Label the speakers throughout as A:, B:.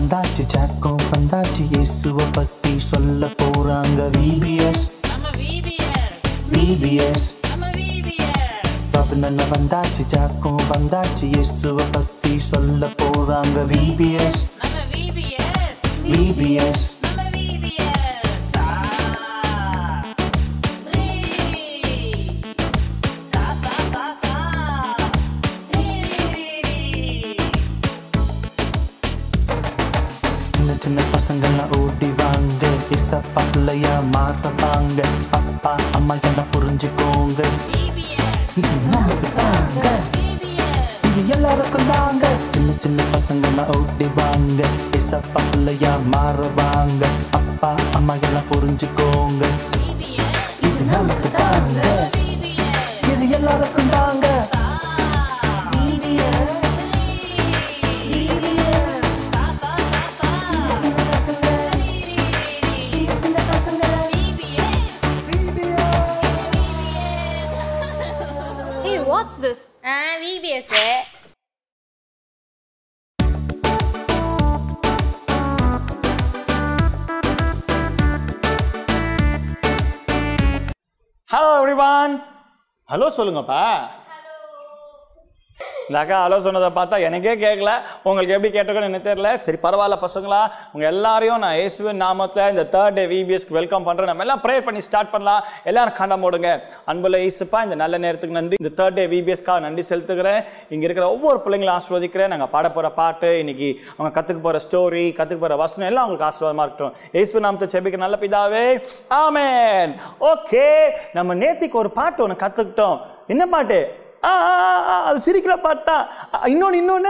A: வந்தாச்சு ஜாக்கும் வந்தாச்சு இயேசுவை பத்தி சொல்ல போறாங்க விபிஎஸ்
B: நம்ம VBS,
A: விபிஎஸ்
B: நம்ம VBS.
A: பாபனல்ல வந்தாச்சு ஜாக்கும் வந்தாச்சு இயேசுவை பத்தி சொல்ல போறாங்க விபிஎஸ்
B: நம்ம VBS,
A: விபிஎஸ்
B: நம்ம VBS. சா, ரீ. சா, சா, சா, சா. ரீ, ரீ, ரீ, ரீ.
A: சின்ன சின்ன பசங்கள்லாம் ஓடி வாங்க இசப்பா பிள்ளையா மாறவாங்க அப்பா அம்மா எல்லாம் புரிஞ்சுக்கோங்க
B: VBS,
A: இது நமக்கு தாங்க
B: VBS.
A: இது எல்லாருக்கும் தாங்க சின்ன சின்ன பசங்கள்லாம் ஓடி வாங்க இசப்பா பிள்ளையா மாறவாங்க அப்பா அம்மா எல்லாம் புரிஞ்சுக்கோங்க இது நமக்கு தாங்க இது எல்லாருக்கும் தாங்க
C: Hey, what's this? Ah, VBS.
D: Hello everyone hello சொல்லுங்கப்பா இந்த அக்கா ஹலோ சொன்னதை பார்த்தா எனக்கே கேட்கல உங்களுக்கு எப்படி கேட்டிருக்கோன்னு எனக்கு தெரியல சரி பரவாயில்ல பசங்களா உங்கள் எல்லாரையும் நான் இயேசுவின் நாமத்தில் இந்த தேர்ட் டே விபிஎஸ்க்கு வெல்கம் பண்ணுறேன் நம்ம எல்லாம் ப்ரேயர் பண்ணி ஸ்டார்ட் பண்ணலாம் எல்லாரும் கண்டம் போடுங்க அன்புள்ள இயேசுப்பா இந்த நல்ல நேரத்துக்கு நன்றி இந்த தேர்ட் டே விபிஎஸ்க்காக நன்றி செலுத்துக்கிறேன் இங்கே இருக்கிற ஒவ்வொரு பிள்ளைங்களும் ஆஸ்வதிக்கிறேன் நாங்கள் பாட போகிற பாட்டு இன்னைக்கு அவங்க கற்றுக்க போகிற ஸ்டோரி கற்றுக்க போகிற வசனம் எல்லாம் அவங்களுக்கு ஆசீர்வாதமாக இருக்கட்டும் இயேசு நாமத்தை செபிக்கிற நல்ல பிதாவே ஆமென் ஓகே நம்ம நேத்திக்கு ஒரு பாட்டு ஒன்று கற்றுக்கிட்டோம் என்ன பாட்டு ஆ ஆ, ஆ, அது சிரிக்கிற பாட்டு தான் இன்னொன்று இன்னொன்று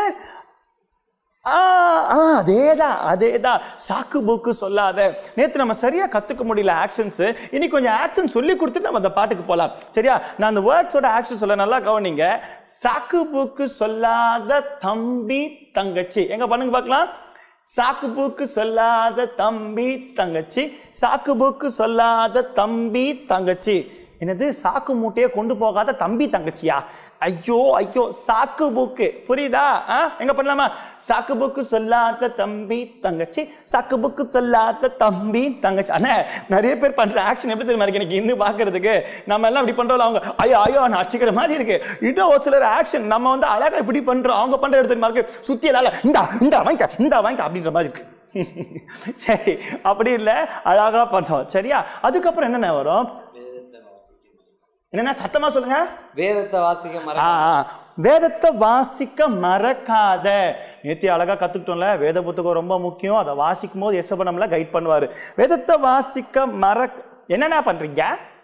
D: ஆ ஆ அதேதான் அதேதான் சாக்கு போக்கு சொல்லாத நேற்று நம்ம சரியா கத்துக்க முடியல ஆக்ஷன்ஸ் இன்னைக்கு கொஞ்சம் ஆக்ஷன் சொல்லி கொடுத்துட்டு நம்ம அந்த பாட்டுக்கு போகலாம் சரியா நான் அந்த வேர்ட்ஸோட ஆக்ஷன் சொல்ல நல்லா கவனிங்க சாக்கு போக்கு சொல்லாத தம்பி தங்கச்சி எங்க பண்ணுங்க பார்க்கலாம் சாக்கு போக்கு சொல்லாத தம்பி தங்கச்சி சாக்கு போக்கு சொல்லாத தம்பி தங்கச்சி என்னது சாக்கு மூட்டையை கொண்டு போகாத தம்பி தங்கச்சியா ஐயோ ஐயோ சாக்கு புக்கு புரியுதா ஆ எங்க பண்ணலாமா சாக்கு புக்கு சொல்லாத தம்பி தங்கச்சி சாக்கு புக்கு சொல்லாத தம்பி தங்கச்சி அண்ணே நிறைய பேர் பண்ற ஆக்ஷன் எப்படி தெரியுமா இருக்கு எனக்கு இன்னும் பாக்குறதுக்கு நம்ம எல்லாம் இப்படி பண்றோம் அவங்க ஐயோ ஐயோ நான் அடிச்சுக்கிற மாதிரி இருக்கு இன்னும் ஒரு சிலர் ஆக்ஷன் நம்ம வந்து அழகா இப்படி பண்றோம் அவங்க பண்ற இடத்துக்கு இருக்கு சுத்தி எல்லாம் இந்த இந்த வாங்கிக்க இந்த வாங்கிக்க அப்படின்ற மாதிரி இருக்கு சரி அப்படி இல்லை அழகா பண்றோம் சரியா அதுக்கப்புறம் என்னென்ன வரும் என்னென்ன சத்தமா சொல்லுங்க
E: வேதத்தை வாசிக்க
D: ஆ,
E: மறக்க
D: ஆ. வேதத்தை வாசிக்க மறக்காத நேத்தி அழகா கத்துக்கிட்டோம்ல வேத புத்தகம் ரொம்ப முக்கியம் அதை வாசிக்கும் போது எசப்ப நம்மள கைட் பண்ணுவாரு வேதத்தை வாசிக்க மறக்க என்னென்ன பண்றீங்க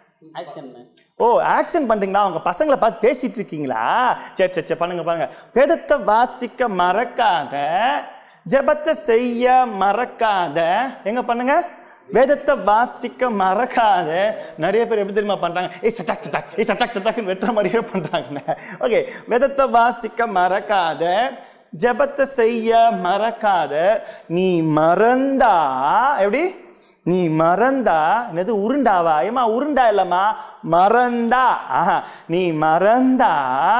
D: ஓ ஆக்ஷன் பண்றீங்களா உங்க பசங்களை பார்த்து பேசிட்டு இருக்கீங்களா சரி சரி சரி பண்ணுங்க பண்ணுங்க வேதத்தை வாசிக்க மறக்காத ஜெபத்தை செய்ய மறக்காத எங்க பண்ணுங்க வேதத்தை வாசிக்க மறக்காத நிறைய பேர் எப்படி தெரியுமா பண்றாங்க ஏய் சட்டாக் சட்டாக் ஏய் சட்டாக் சட்டாக்னு வெட்டுற மாதிரியே பண்றாங்க ஓகே வேதத்தை வாசிக்க மறக்காத ஜெபத்தை செய்ய மறக்காத நீ மறந்தா எப்படி நீ மறந்தா என்னது உருண்டாவா ஏமா உருண்டா இல்லம்மா மறந்தா ஆஹா நீ மறந்தா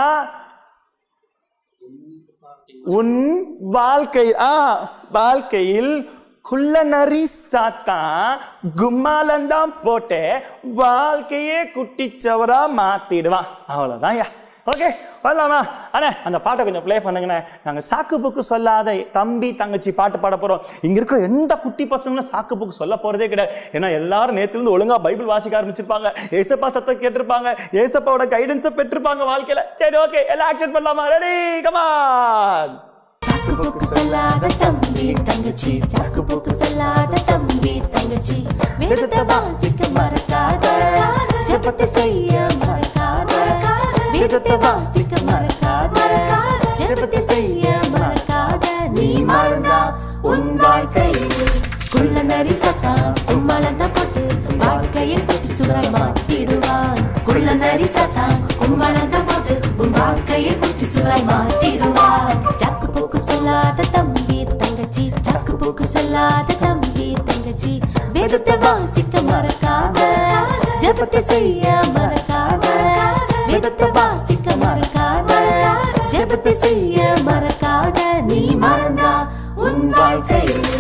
D: உன் வாழ்க்கை ஆ வாழ்க்கையில் குள்ள நரி சாத்தான் கும்மாலந்தான் போட்டு வாழ்க்கையே குட்டிச்சவரா மாத்திடுவான் அவ்வளவுதான் யா ஓகே வரலாமா அண்ணே அந்த பாட்டை கொஞ்சம் ப்ளே பண்ணுங்கண்ணே நாங்கள் சாக்கு புக்கு சொல்லாத தம்பி தங்கச்சி பாட்டு பாட போகிறோம் இங்கே இருக்கிற எந்த குட்டி பசங்களும் சாக்கு புக்கு சொல்ல போகிறதே கிடையாது ஏன்னா எல்லாரும் நேற்றுலேருந்து ஒழுங்கா பைபிள் வாசிக்க ஆரம்பிச்சிருப்பாங்க ஏசப்பா சத்தம் கேட்டிருப்பாங்க ஏசப்பாவோட கைடன்ஸை பெற்றிருப்பாங்க வாழ்க்கையில் சரி ஓகே எல்லாம் ஆக்ஷன் பண்ணலாமா ரெடி கமான்
F: சாக்கு போக்கு சொல்லாத தம்பி தங்கச்சி சாக்கு போக்கு சொல்லாத தம்பி தங்கச்சி வேதத்தை வாசிக்க மறக்காத ஜெபத்தை செய்ய மறக்காத வேதத்தை வாசிக்க மறக்காத ஜெபத்தை செய்ய மறக்காத நீ மறந்தா உன் வாழ்க்கையில் குள்ள நரி சத்தா உம்மளந்த போட்டு வாழ்க்கையை கொட்டி சுவராய் மாட்டிடுவான் குள்ள நரி சத்தா உம்மளந்த போட்டு உன் வாழ்க்கையை கொட்டி சுவராய் மாட்டிடுவான் சாக்கு போக்கு சொல்லாத தம்பி தங்கச்சி சாக்கு போக்கு சொல்லாத தம்பி தங்கச்சி வேதத்தை வாசிக்க மறக்காத ஜெபத்தை செய்ய மறக்காத வேதத்தை வாசிக்க மறக்காத ஜெபத்தை செய்ய மறக்காத நீ மறந்தா உன் வாழ்க்கையில்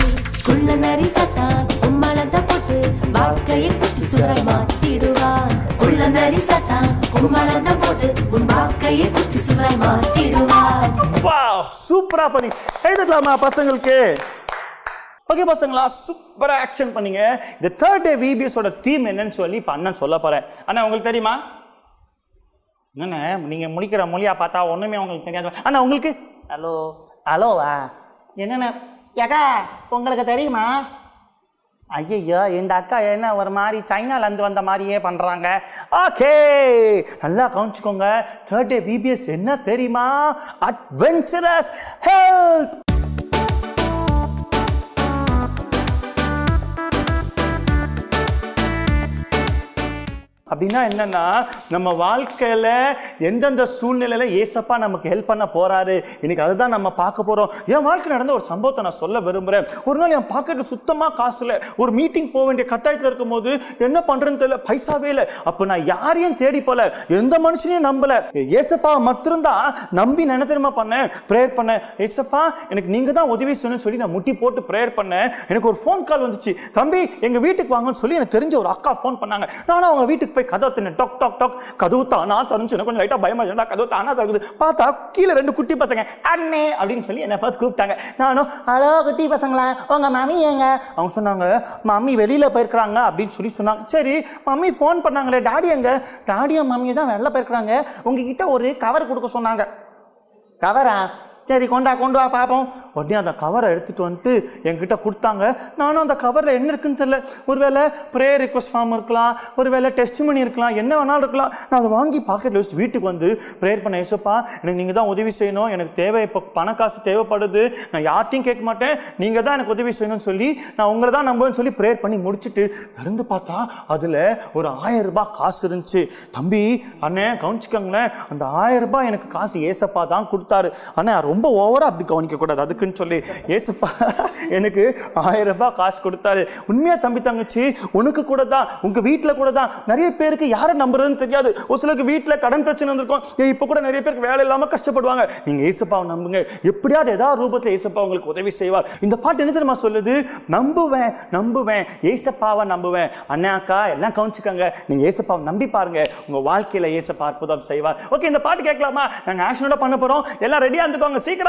F: போட்டு உன் வாழ்க்கையை குட்டி சுவராய் மாற்றிடுவார்
D: வா சூப்பரா பண்ணி எழுதலாமா பசங்களுக்கு ஓகே பசங்களா சூப்பரா ஆக்ஷன் பண்ணீங்க இந்த தேர்ட் டே விபிஎஸோட தீம் என்னன்னு சொல்லி இப்போ அண்ணன் சொல்ல போறேன் அண்ணா உங்களுக்கு தெரியுமா என்னண்ணே நீங்க முழிக்கிற மொழியா பார்த்தா ஒண்ணுமே உங்களுக்கு தெரியாது அண்ணா உங்களுக்கு ஹலோ ஹலோவா என்னண்ணே ஏக்கா உங்களுக்கு தெரியுமா ஐயையோ இந்த அக்கா என்ன ஒரு மாதிரி சைனால இருந்து வந்த மாதிரியே பண்றாங்க ஓகே நல்லா கவனிச்சுக்கோங்க தேர்ட் டே விபிஎஸ் என்ன தெரியுமா அட்வென்ச்சரஸ் ஹெல்ப் அப்படின்னா என்னன்னா நம்ம வாழ்க்கையில எந்தெந்த சூழ்நிலையில ஏசப்பா நமக்கு ஹெல்ப் பண்ண போறாரு இன்னைக்கு அதுதான் நம்ம பார்க்க போறோம் என் வாழ்க்கை நடந்த ஒரு சம்பவத்தை நான் சொல்ல விரும்புறேன் ஒரு நாள் என் பாக்கெட்ல சுத்தமா காசு இல்லை ஒரு மீட்டிங் போக வேண்டிய கட்டாயத்தில் இருக்கும்போது என்ன பண்றேன்னு தெரியல பைசாவே இல்லை அப்ப நான் யாரையும் தேடி போல எந்த மனுஷனையும் நம்பல ஏசப்பா மட்டும்தான் நம்பி நான் என்ன தெரியுமா பண்ணேன் ப்ரேயர் பண்ணேன் ஏசப்பா எனக்கு நீங்க தான் உதவி செய்யணும்னு சொல்லி நான் முட்டி போட்டு ப்ரேயர் பண்ணேன் எனக்கு ஒரு ஃபோன் கால் வந்துச்சு தம்பி எங்க வீட்டுக்கு வாங்கன்னு சொல்லி எனக்கு தெரிஞ்ச ஒரு அக்கா ஃபோன் பண்ணாங்க நானும் அவங்க வீட்டுக்கு போய் கதவை தின்னு டொக் டொக் டொக் கதவு தானா தரணுச்சு எனக்கு கொஞ்சம் லைட்டா பயமா இருந்தா கதவு தானா தருது பார்த்தா கீழே ரெண்டு குட்டி பசங்க அண்ணே அப்படின்னு சொல்லி என்னை பார்த்து கூப்பிட்டாங்க நானும் ஹலோ குட்டி பசங்களா உங்க மம்மி ஏங்க அவங்க சொன்னாங்க மம்மி வெளியில போயிருக்கிறாங்க அப்படின்னு சொல்லி சொன்னாங்க சரி மம்மி ஃபோன் பண்ணாங்களே டாடி எங்க டாடியும் மம்மியும் தான் வெளில போயிருக்கிறாங்க உங்ககிட்ட ஒரு கவர் கொடுக்க சொன்னாங்க கவரா சரி கொண்டா கொண்டு வா பார்ப்போம் உடனே அந்த கவரை எடுத்துட்டு வந்துட்டு என்கிட்ட கொடுத்தாங்க நானும் அந்த கவரில் என்ன இருக்குன்னு தெரியல ஒருவேளை ப்ரேயர் ரிக்வஸ்ட் ஃபார்ம் இருக்கலாம் ஒருவேளை டெஸ்ட் மணி இருக்கலாம் என்ன வேணாலும் இருக்கலாம் நான் அதை வாங்கி பாக்கெட்டில் வச்சுட்டு வீட்டுக்கு வந்து ப்ரேயர் பண்ண ஏசப்பா எனக்கு நீங்கள் தான் உதவி செய்யணும் எனக்கு தேவை இப்போ பண காசு தேவைப்படுது நான் யார்ட்டையும் கேட்க மாட்டேன் நீங்கள் தான் எனக்கு உதவி செய்யணும்னு சொல்லி நான் உங்களை தான் நம்புவேன்னு சொல்லி ப்ரேயர் பண்ணி முடிச்சுட்டு திறந்து பார்த்தா அதில் ஒரு ஆயிரம் ரூபாய் காசு இருந்துச்சு தம்பி அண்ணே கவனிச்சுக்கோங்களேன் அந்த ஆயிரம் ரூபாய் எனக்கு காசு ஏசப்பா தான் கொடுத்தாரு அண்ணே ரொம்ப ஓவரா அப்படி கவனிக்க கூடாது அதுக்குன்னு சொல்லி ஏசப்பா எனக்கு ஆயிரம் ரூபாய் காசு கொடுத்தாரு உண்மையா தம்பி தங்கச்சி உனக்கு கூட தான் உங்க வீட்டில் கூட தான் நிறைய பேருக்கு யாரை நம்புறதுன்னு தெரியாது ஒரு சிலருக்கு வீட்டில் கடன் பிரச்சனை இருந்திருக்கும் ஏன் இப்போ கூட நிறைய பேருக்கு வேலை இல்லாம கஷ்டப்படுவாங்க நீங்க ஏசப்பாவை நம்புங்க எப்படியாவது ஏதாவது ரூபத்தில் ஏசப்பா உங்களுக்கு உதவி செய்வார் இந்த பாட்டு என்ன தெரியுமா சொல்லுது நம்புவேன் நம்புவேன் ஏசப்பாவை நம்புவேன் அண்ணா அக்கா எல்லாம் கவனிச்சுக்கோங்க நீங்க ஏசப்பாவை நம்பி பாருங்க உங்க வாழ்க்கையில ஏசப்பா அற்புதம் செய்வார் ஓகே இந்த பாட்டு கேட்கலாமா நாங்க ஆக்ஷனோட பண்ண போறோம் எல்லாம் ரெடியா இருந்துக்கோங்க சீக்கிரம்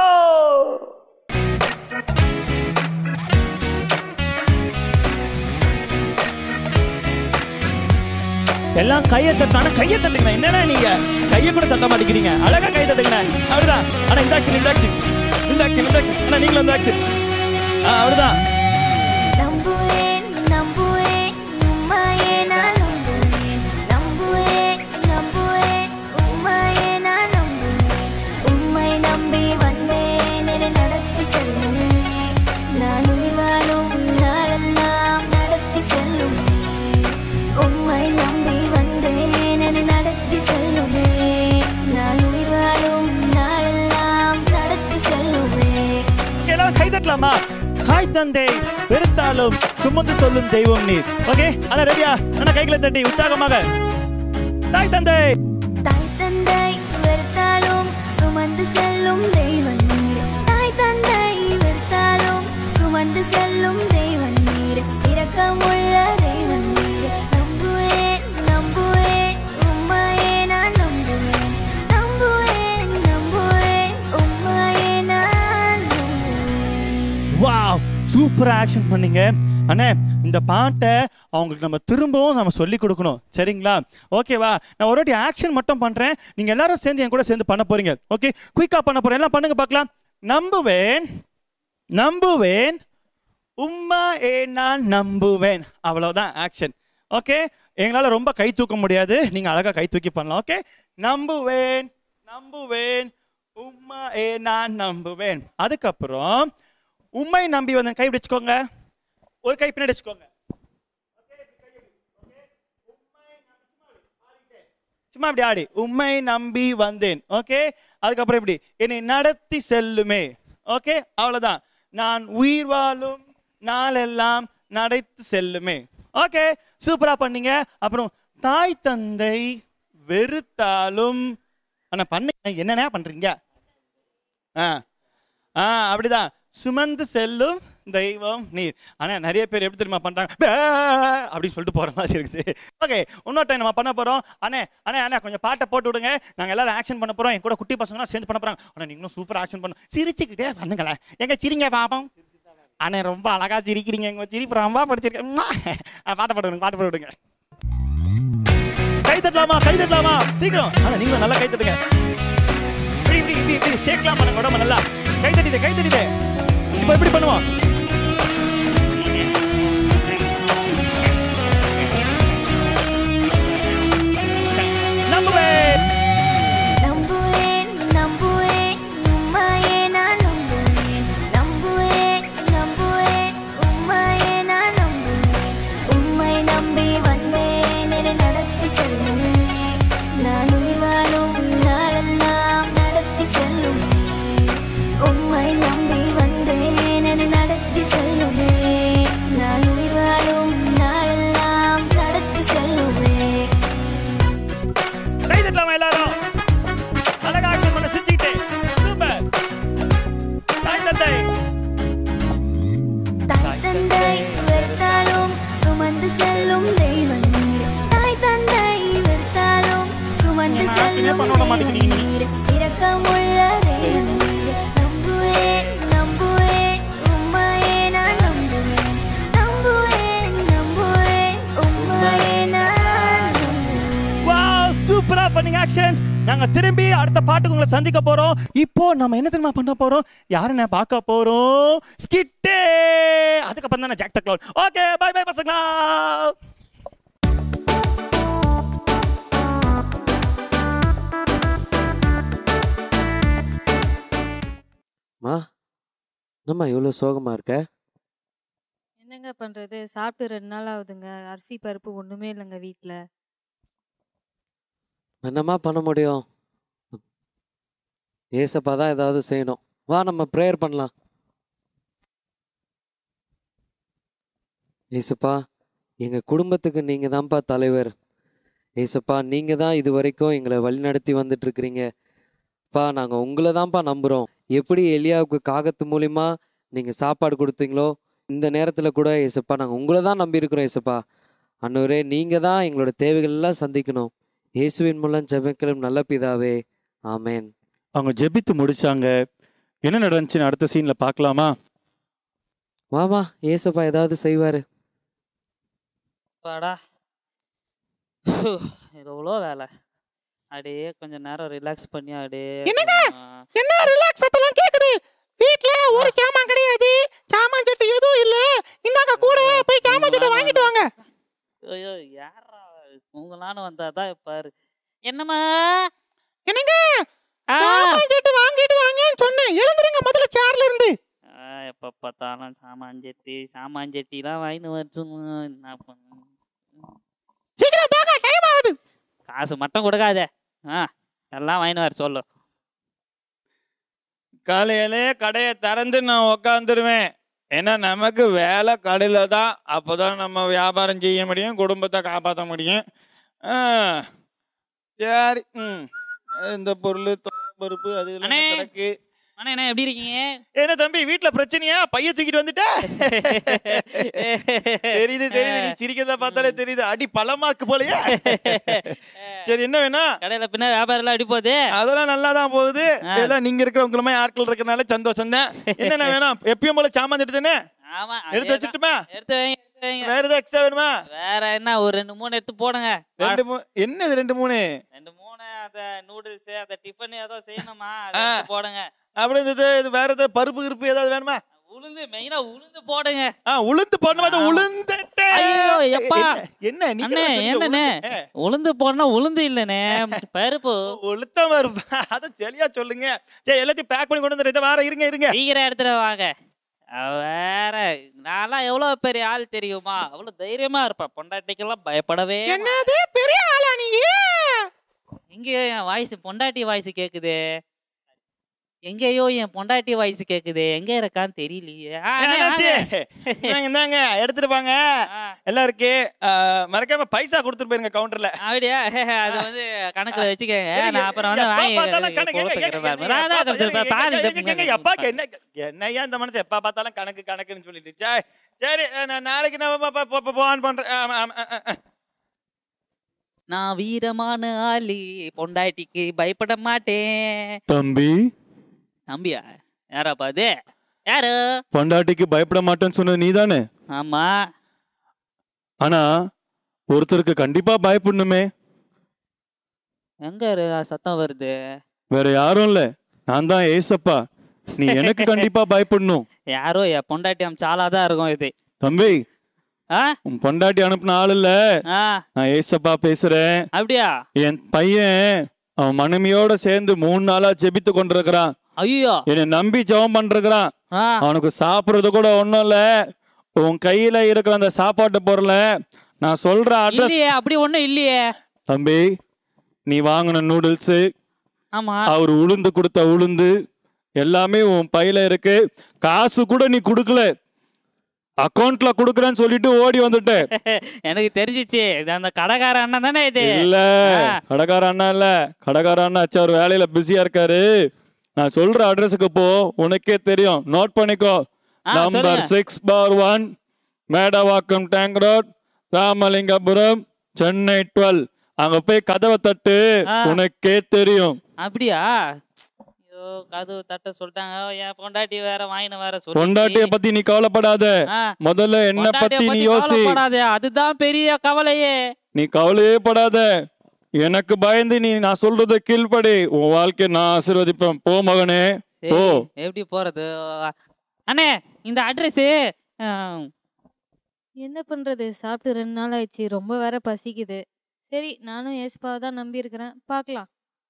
D: எல்லாம் கையை தட்டான கையை தட்டுங்க என்னடா நீங்க கையை கூட தட்ட மாட்டேங்கிறீங்க அழகா கை தட்டுங்க அப்படிதான் ஆனா இந்த ஆக்ஷன் இந்த ஆக்ஷன் இந்த ஆக்ஷன் இந்த ஆக்ஷன் ஆனா நீங்களும் இந்த ஆக்ஷன் அப்படிதான்
E: நம்புவேன் நம்புவேன் உம்மையே நான் நம்புவேன் நம்புவேன் நம்புவேன் உம்மையே நான் நம்புவேன் உம்மை நம்பி வந்தேன் என்னை நடத்தி செல்லுமே நான் உயிர் வாழும் நாளெல்லாம் நடத்தி செல்லுமே உம்மை நம்பி வந்தேன் என்னை நடத்தி செல்லுமே நான் உயிர் வாழும் நாளெல்லாம் நடத்தி செல்லுமே
D: எல்லாரும் கை தட்டலாமா தாய் தந்தை வெறுத்தாலும் சுமந்து சொல்லும் தெய்வம் நீ ஓகே அண்ணா ரெடியா அண்ணா கைகளை தட்டி உற்சாகமாக தாய் தந்தை
E: தாய் தந்தை வெறுத்தாலும் சுமந்து செல்லும் தெய்வன் நீர் தாய் தந்தை வெறுத்தாலும் சுமந்து செல்லும் தெய்வன் நீர் இரக்கமுள்ள தெய்வன் நீர் நம்புவேன் நம்புவேன் உம்மையே நான் நம்புவேன் நம்புவேன் நம்புவேன் உம்மையே நான் நம்புவேன்
D: வாவ் சூப்பரா ஆக்ஷன் பண்ணீங்க அண்ணே இந்த பாட்டை அவங்களுக்கு நம்ம திரும்பவும் நம்ம சொல்லி கொடுக்கணும் சரிங்களா ஓகேவா நான் ஒரு வாட்டி ஆக்ஷன் மட்டும் பண்றேன் நீங்க எல்லாரும் சேர்ந்து என் கூட சேர்ந்து பண்ண போறீங்க ஓகே குயிக்கா பண்ண போறேன் எல்லாம் பண்ணுங்க பார்க்கலாம் நம்புவேன் நம்புவேன் உம்மா ஏ நான் நம்புவேன் அவ்வளவுதான் ஆக்ஷன் ஓகே எங்களால் ரொம்ப கை தூக்க முடியாது நீங்க அழகா கை தூக்கி பண்ணலாம் ஓகே நம்புவேன் நம்புவேன் உம்மா ஏ நான் நம்புவேன் அதுக்கப்புறம் உம்மை நம்பி வந்த கை பிடிச்சுக்கோங்க ஒரு கை பின்னாடி வச்சுக்கோங்க சும்மா இப்படி ஆடி உம்மை நம்பி வந்தேன் ஓகே அதுக்கப்புறம் இப்படி என்னை நடத்தி செல்லுமே ஓகே அவ்வளவுதான் நான் உயிர் வாழும் நாளெல்லாம் நடத்தி செல்லுமே ஓகே சூப்பரா பண்ணீங்க அப்புறம் தாய் தந்தை வெறுத்தாலும் ஆனா பண்ண என்னென்ன பண்றீங்க ஆ ஆ அப்படிதான் சுமந்து செல்லும் தெய்வம் நீர் ஆனா நிறைய பேர் எப்படி தெரியுமா பண்றாங்க பே அப்படின்னு சொல்லிட்டு போற மாதிரி இருக்குது ஓகே இன்னொரு டைம் நம்ம பண்ண போறோம் அண்ணே அண்ணே அண்ணே கொஞ்சம் பாட்டை போட்டு விடுங்க நாங்க எல்லாரும் ஆக்ஷன் பண்ண போறோம் என் கூட குட்டி பசங்களாம் சேர்ந்து பண்ண போறாங்க ஆனா நீங்களும் சூப்பர் ஆக்ஷன் பண்ணும் சிரிச்சுக்கிட்டே பண்ணுங்களேன் எங்க சிரிங்க பாப்போம் அண்ணே ரொம்ப அழகா சிரிக்கிறீங்க எங்க சிரிப்பு ரொம்ப படிச்சிருக்கேன் உம்மா. ஆ, பாட்டை போட்டு விடுங்க பாட்டு போட்டு விடுங்க கை தட்டலாமா கை தட்டலாமா சீக்கிரம் ஆனா நீங்களும் நல்லா கை தட்டுங்க இப்படி இப்படி இப்படி இப்படி ஷேக்லாம் பண்ணுங்க உடம்பு நல்லா கை தட்டிட்டு கை தட்டிட்டு இப்போ இப்படி பண்ணுவோம் நம்புவேன்
E: நம்புவேன் நம்புவேன் உம்மையே நான் நம்புவேன் நம்புவேன் நம்புவேன் உம்மையே நான் நம்புவேன் உம்மை நம்பி வந்தேன் என்னை நடத்தி செல்லுமே நான் உயிர் வாழும் நாளெல்லாம் நடத்தி செல்லுமே உம்மை நம்பி வந்தேன் என்னை நடத்தி செல்லுமே நான் உயிர் வாழும் நாளெல்லாம் நடத்தி செல்லுமே
D: கை தட்டலாமா எல்லாரும் அழகா ஆக்ஷன் பண்ண சிரிச்சுக்கிட்டே சூப்பர் தாய் தந்தை
E: தாய் தந்தை வெறுத்தாலும் சுமந்து செல்லும் தெய்வம் நீர் தாய் தந்தை வெறுத்தாலும் சுமந்து
D: நீங்க
E: செல்லும்
D: பண்ண விட மாட்டேங்கிறீங்க.
E: தெய்வம் நீர் இரக்கமுள்ள தெய்வம் நீர் நம்புவேன் நம்புவேன் உம்மையே நான் நம்புவேன் நம்புவேன் நம்புவேன் உம்மையே நான் நம்புவேன்
D: வா சூப்பரா பண்ணீங்க ஆக்ஷன்ஸ் நாங்க திரும்பி அடுத்த பாட்டுக்கு உங்களை சந்திக்க போறோம் இப்போ நம்ம என்ன தெரியுமா பண்ண போறோம் யாருன்னு பார்க்க போறோம் ஸ்கிட்டே அதுக்கப்புறம் தானே Jack the cloud okay bye bye பசங்களா
G: மா என்னம்மா இவ்வளோ சோகமாக இருக்க
C: என்னங்க பண்றது சாப்பிட்டு ரெண்டு நாள் ஆகுதுங்க அரிசி பருப்பு ஒண்ணுமே இல்லைங்க வீட்ல
G: என்னம்மா பண்ண முடியும் ஏசப்பா தான் ஏதாவது செய்யணும் வா நம்ம ப்ரேயர் பண்ணலாம் ஏசப்பா எங்கள் குடும்பத்துக்கு நீங்கள் தான்ப்பா தலைவர் ஏசப்பா நீங்கள் தான் இது வரைக்கும் எங்களை வழிநடத்தி வந்துட்டு இருக்கிறீங்க பா நாங்கள் உங்களை தான்ப்பா நம்புகிறோம் எப்படி எலியாவுக்கு காகத்து மூலிமா நீங்கள் சாப்பாடு கொடுத்தீங்களோ இந்த நேரத்தில் கூட ஏசப்பா நாங்கள் உங்களை தான் நம்பியிருக்கிறோம் ஏசப்பா அன்னவரே நீங்கள் தான் எங்களோட தேவைகள் எல்லாம் சந்திக்கணும் இயேசுவின் மூலம் ஜெபிக்கிறோம் நல்ல பிதாவே ஆமென்
D: அவங்க ஜெபித்து முடிச்சாங்க என்ன நடந்துச்சுன்னு அடுத்த சீன்ல பார்க்கலாமா
G: வாமா ஏசப்பா ஏதாவது செய்வாரு
B: வாடா எவ்வளோ வேலை அப்படியே கொஞ்ச நேரம் ரிலாக்ஸ் பண்ணி அப்படியே
H: என்னங்க?
B: ஆ,
H: என்ன ரிலாக்ஸ் அதெல்லாம் கேக்குது வீட்ல ஒரு சாமான் கிடையாது சாமான் சட்டு எதுவும் இல்ல இந்தாங்க கூட போய் சாமான் சட்டை வாங்கிட்டு வாங்க
B: ஐயோ யாரா உங்களான்னு வந்தாதான் பாரு என்னம்மா
H: என்னங்க
B: ஆ,
H: சாமான் சட்டு வாங்கிட்டு வாங்கன்னு சொன்னேன் எழுந்துருங்க முதல்ல சேர்ல இருந்து
B: ஆ, எப்ப பார்த்தாலும் சாமான் ஜெட்டி சாமான் ஜெட்டிலாம் வாங்கிட்டு வரட்டும் என்ன பண்ண
H: சீக்கிரம் போங்க டைம் ஆகுது
B: காசு மட்டும் கொடுக்காதே ஆ எல்லாம் வாங்கிட்டு வர சொல்லு
D: காலையிலே கடையை திறந்து நான் உக்காந்துருவேன் ஏன்னா நமக்கு வேலை கடையில் தான் அப்போ தான் நம்ம வியாபாரம் செய்ய முடியும் குடும்பத்தை காப்பாற்ற முடியும் ஆ, சரி ம் இந்த பொருள் பருப்பு அது இதெல்லாம்
B: அண்ணே.
D: கிடக்கு
B: அண்ணா என்ன எப்படி இருக்கீங்க
D: என்ன தம்பி வீட்ல பிரச்சனையா பைய தூக்கிட்டு வந்துட்ட தெரியுது தெரியுது நீ சிரிக்கிறத பார்த்தாலே தெரியுது அடி பல மார்க் போலயே சரி என்ன வேணும்
B: கடையில பின்ன வியாபாரம் எல்லாம் அடி போகுது
D: அதெல்லாம் நல்லா தான் போகுது
B: ஆ.
D: எல்லாம் நீங்க இருக்கிற உங்களை மாதிரி ஆட்கள் இருக்கறனால சந்தோஷம் தான் என்னென்ன வேணும் எப்பயும் போல சாமான் எடுத்துனே
B: ஆமா
D: எடுத்து
B: அதேதான்.
D: வச்சுட்டுமா
B: எடுத்து வைங்க எடுத்து வைங்க
D: வேற ஏதாவது எக்ஸ்ட்ரா வேணுமா
B: வேற என்ன ஒரு ரெண்டு மூணு எடுத்து போடுங்க
D: ரெண்டு மூணு என்னது ரெண்டு மூணு
B: ரெண்டு மூணு அந்த நூடுல்ஸ் அந்த டிஃபன் ஏதோ செய்யணுமா அதை எடுத்து போடுங்க
D: அப்படி இருந்தது இது வேற ஏதாவது பருப்பு கிருப்பு ஏதாவது வேணுமா
B: உளுந்து மெயினா உளுந்து போடுங்க
D: ஆ உளுந்து போடணும் அது
B: ஆ.
D: உளுந்துட்டே
B: ஐயோ, எப்பா.
D: என்ன நீங்க
B: அண்ணே
D: தான் சொன்னீங்க,
B: என்னண்ணே
D: உளுந்து.
B: உளுந்து போடனா உளுந்து இல்லனே பருப்பு
D: உளுத்த பருப்பு அதை சரியா சொல்லுங்க சரி எல்லாத்தையும் பேக் பண்ணி கொண்டு வந்து வார இருங்க இருங்க
B: சீக்கிரம் எடுத்துட்டு வாங்க அவ வேற நான்லாம் எவ்வளவு பெரிய ஆள் தெரியுமா அவ்வளவு தைரியமா இருப்பேன் பொண்டாட்டிக்கெல்லாம் பயப்படவே மாட்டேன்.
H: என்னது பெரிய ஆளா நீ
B: இங்க என் வாய்ஸ் பொண்டாட்டி வாய்ஸ் கேக்குது எங்கேயோ என் பொண்டாட்டி வாய்ஸ் கேக்குது எங்க இருக்கான்னு தெரியலையே ஆ, அண்ணே,
D: என்னாச்சு?
B: வாங்க.
D: இந்தாங்க, இந்தாங்க எடுத்துட்டு வாங்க
B: ஆ,
D: எல்லாம் இருக்கு ஆ, மறக்காம பைசா கொடுத்துட்டு போயிருங்க கவுண்டர்ல
B: அப்படியா அது வந்து கணக்குல வச்சுக்கங்க நான் அப்புறம் வந்து
D: எப்ப
B: வாங்கி
D: பார்த்தாலும் கணக்கு,
B: கொடுத்துக்கிறேன்
D: ஏங்க,
B: பாருங்க.
D: ஏங்க,
B: நான் தான்
D: எப்ப
B: கொஞ்சம்
D: பார்த்தாலும்
B: பாரு,
D: ஏங்க,
B: இந்த
D: ஏங்க, ஏங்க, எப்பாக்கு என்ன என்னய்யா இந்த மனுஷன் எப்ப பார்த்தாலும் கணக்கு கணக்குன்னு சொல்லிட்டு சே, சரி நான் நாளைக்கு நான் போ- போ- போ- போன் பண்றேன் ஆமா, ஆமா, ஆ, ஆ.
B: நான் வீரமான ஆளு பொண்டாட்டிக்கு பயப்பட மாட்டேன்
D: தம்பி
B: தம்பியா யாராப்பா அது யாரு
D: பொண்டாட்டிக்கு பயப்பட மாட்டேன்னு சொன்னது நீதானே
B: ஆமா
D: ஆனா ஒருத்தருக்கு கண்டிப்பா பயப்படணுமே
B: எங்க இரு- சத்தம் வருது
D: வேற யாரும் இல்ல நான் தான் ஏசப்பா நீ எனக்கு கண்டிப்பா பயப்படணும்
B: யாரோ என் பொண்டாட்டி சாலாதான் இருக்கும் இது
D: தம்பி
B: ஆ
D: உன் பொண்டாட்டி அனுப்புன ஆள் இல்ல
B: ஆ
D: நான் ஏசப்பா பேசுறேன்
B: அப்படியா
D: என் பையன் அவன் மனைவியோட சேர்ந்து மூணு நாளா ஜெபித்து கொண்டிருக்கிறான்
B: ஐயோ
D: என்னை நம்பி ஜெபம் பண்றான்
B: ஆ
D: அவனுக்கு சாப்பிடுறது கூட ஒண்ணும் இல்ல உன் கையில இருக்கிற அந்த சாப்பாட்டு பொருளை நான் சொல்ற அட்ரஸ்
B: இல்லையே அப்படி ஒண்ணும் இல்லையே
D: தம்பி நீ வாங்கின நூடுல்ஸ்
B: ஆமா
D: அவர் உளுந்து கொடுத்த உளுந்து எல்லாமே உன் பையில இருக்கு காசு கூட நீ கொடுக்கல அக்கவுண்ட்ல கொடுக்கறேன்னு சொல்லிட்டு ஓடி வந்துட்டேன்
B: எனக்கு தெரிஞ்சிச்சு இது அந்த கடைக்கார அண்ணன் தானே இது
D: இல்ல
B: ஆ.
D: கடைக்கார அண்ணா இல்ல கடைக்கார அண்ணா அச்சா அவர் வேலையில பிஸியா இருக்காரு நான் சொல்ற அட்ரஸுக்கு போ உனக்கே தெரியும் நோட் பண்ணிக்கோ
B: ஆ,
D: நம்பர்
B: சொல்லுங்க.
D: Six four one Medavakkam tank road Ramalingapuram Chennai twelve அங்க போய் கதவை தட்டு
B: ஆ.
D: உனக்கே தெரியும்
B: அப்படியா ஐயோ கதவு தட்ட சொல்லிட்டாங்க என் பொண்டாட்டி வேற வாங்கின வேற சொல்லி
D: பொண்டாட்டிய பத்தி நீ கவலைப்படாத முதல்ல என்ன பத்தி நீ யோசி
B: அதுதான் பெரிய கவலையே
D: நீ கவலையே படாத எனக்கு பயந்து நீ நான் சொல்றத கீழ்ப்படி உன் வாழ்க்கைய நான் ஆசீர்வதிப்பேன் போ மகனே
B: சரி,
D: போ
B: எப்படி போறது அண்ணே இந்த அட்ரஸ்
C: என்ன பண்றது சாப்பிட்டு ரெண்டு நாள் ஆயிடுச்சு ரொம்ப வேற பசிக்குது சரி நானும் ஏசுப்பாவை தான் நம்பி இருக்கிறேன் பார்க்கலாம்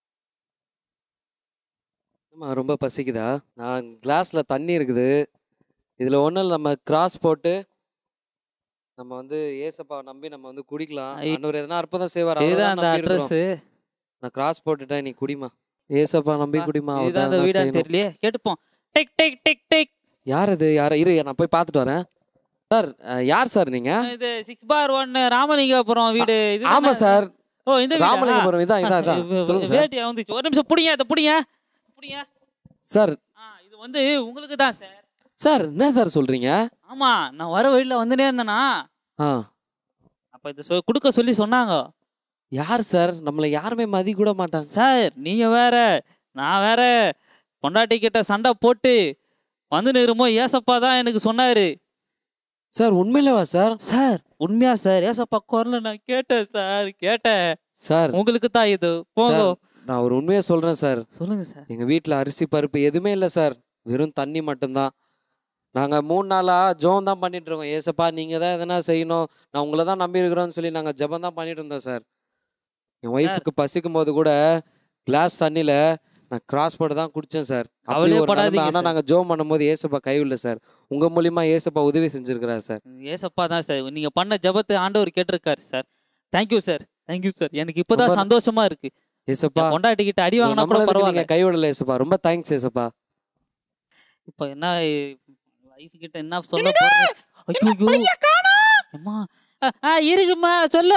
G: ஆமா ரொம்ப பசிக்குதா நான் கிளாஸ்ல தண்ணி இருக்குது இதுல ஒன்றும் நம்ம கிராஸ் போட்டு நம்ம வந்து ஏசப்பாவை நம்பி நம்ம வந்து குடிக்கலாம்
B: ஐ-
G: ஆண்டவர் எதனா அற்புதம் செய்வார் அவரை
B: இதுதான்
G: தான்
B: அந்த
G: நம்பி இருக்கிறோம்.
B: அட்ரஸ்
G: நான் கிராஸ் போட்டுட்டேன் நீ குடிமா ஏசப்பா நம்பி குடிமா அவர்
B: இதுதான்
G: தான்
B: அந்த
G: எதனா
B: வீடான்னு
G: செய்யணும்.
B: தெரியலையே கேட்டுப்போம் டெக் டெக் டெக் டெக்
G: யார் இது யார் இரு நான் போய் பார்த்துட்டு வரேன் சார் அஹ், யார் சார் நீங்க
B: இது சிக்ஸ் பார் ஒன் ராமலிங்கபுரம் வீடு இது
G: ஆமா சார்
B: ஓ இந்த வீடா?
G: ராமலிங்கபுரம் இதான் இதான் இதான்
B: வே-
G: சொல்லுங்க சார்
B: வேட்டியா வந்துச்சு ஒரு நிமிஷம் புடிங்க அதை புடிங்க புடிங்க
G: சார்
B: ஆ இது வந்து உங்களுக்கு தான் சார்
G: சார் என்ன சார் சொல்றீங்க
B: ஆமா நான் வர வழியில வந்துட்டே இருந்தேனா
G: ஆ
B: அப்ப இது சொ- கொடுக்க சொல்லி சொன்னாங்க
G: யார் சார் நம்மள யாருமே மதி கூட மாட்டாங்க
B: சார் நீங்க வேற நான் வேற பொண்டாட்டி கிட்ட சண்டை போட்டு வந்து நிறுமோ ஏசப்பா தான் எனக்கு சொன்னாரு
G: சார் உண்மையிலவா சார்
B: சார் உண்மையா சார் ஏசப்பா குரல நான் கேட்டேன் சார் கேட்டேன்
G: சார்
B: உங்களுக்கு தான் இது போங்க
G: சார், நான் ஒரு உண்மையை சொல்றேன் சார்
B: சொல்லுங்க சார்
G: எங்க வீட்ல அரிசி பருப்பு எதுவுமே இல்லை சார் வெறும் தண்ணி மட்டும்தான் நாங்க மூணு நாளா ஜோம் தான் பண்ணிட்டு இருக்கோம் ஏசப்பா நீங்க தான் எதனா செய்யணும் நான் உங்களை தான் நம்பி இருக்கிறோம்னு சொல்லி நாங்க ஜெபம் தான் பண்ணிட்டு இருந்தோம் சார் என் ஒய்ஃபுக்கு பசிக்கும் போது கூட கிளாஸ் தண்ணியில நான் கிராஸ் போட்டு தான் குடிச்சேன் சார் அப்படி
B: கவலையே
G: ஒரு
B: படாதீங்க
G: நிலைமை. ஆனா
B: சார்.
G: நாங்க ஜோம் பண்ணும்போது ஏசப்பா கைவிடல சார் உங்க மூலியமா ஏசப்பா உதவி செஞ்சிருக்கிறார் சார்
B: ஏசப்பா தான் சார் நீங்க பண்ண ஜெபத்தை ஆண்டவர் கேட்டிருக்காரு sir thank you sir thank you sir எனக்கு இப்பதான்
G: ரொம்ப-
B: சந்தோஷமா இருக்கு
G: ஏசப்பா
B: என் பொண்டாட்டி கிட்ட அடி வாங்கினா கூட
G: நம்மளதுக்கு
B: பரவாயில்ல
G: நீங்க கைவிடல ஏசப்பா ரொம்ப தேங்க்ஸ் ஏசப்பா
B: இப்போ என்ன வைஃப் கிட்ட என்ன சொல்ல போறேன் ஐயோ அம்மா ஆ, ஆ இருக்குமா சொல்லு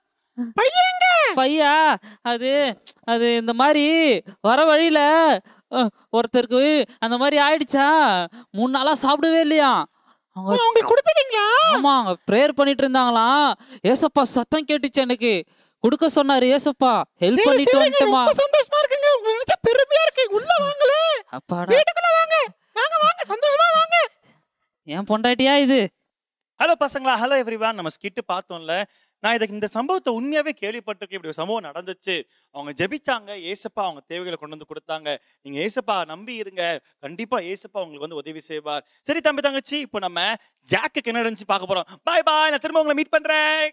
B: பையா அது அது இந்த மாதிரி வர வழியில அ, ஒருத்தருக்கு அந்த மாதிரி ஆயிடுச்சா மூணு நாளா சாப்பிடவே இல்லையா அவங்க
H: உங்களுக்கு கொடுத்துட்டீங்களா
B: ஆமா அவங்க ப்ரேயர் பண்ணிட்டு இருந்தாங்களாம் ஏசப்பா சத்தம் கேட்டுச்சு எனக்கு கொடுக்க சொன்னாரு ஏசப்பா ஹெல்ப்
H: சரி,
B: பண்ணிட்டு
H: சரிங்க,
B: வந்துட்டேமா
H: ரொம்ப சந்தோஷமா இருக்குங்க உங்களை நினைச்சா பெருமையா இருக்கு உள்ள வாங்கல
B: அப்பாடா
H: வீட்டுக்குள்ள வாங்க வாங்க வாங்க சந்தோஷமா வாங்க
B: என் பொண்டாட்டியா இது
D: ஹலோ பசங்களா ஹலோ எவ்ரிவான் நம்ம ஸ்கிட்டு பார்த்தோம்ல நான் இதுக்கு இந்த சம்பவத்தை உண்மையாவே கேள்விப்பட்டிருக்கேன் இப்படி ஒரு சம்பவம் நடந்துச்சு அவங்க ஜெபிச்சாங்க ஏசப்பா அவங்க தேவைகளை கொண்டு வந்து கொடுத்தாங்க நீங்க ஏசப்பா நம்பி இருங்க கண்டிப்பா ஏசப்பா உங்களுக்கு வந்து உதவி செய்வார் சரி தம்பி தங்கச்சி இப்போ நம்ம ஜாக்குக்கு என்ன நடந்துச்சு பார்க்க போறோம் பாய் பாய் நான் திரும்ப உங்களை மீட் பண்றேன்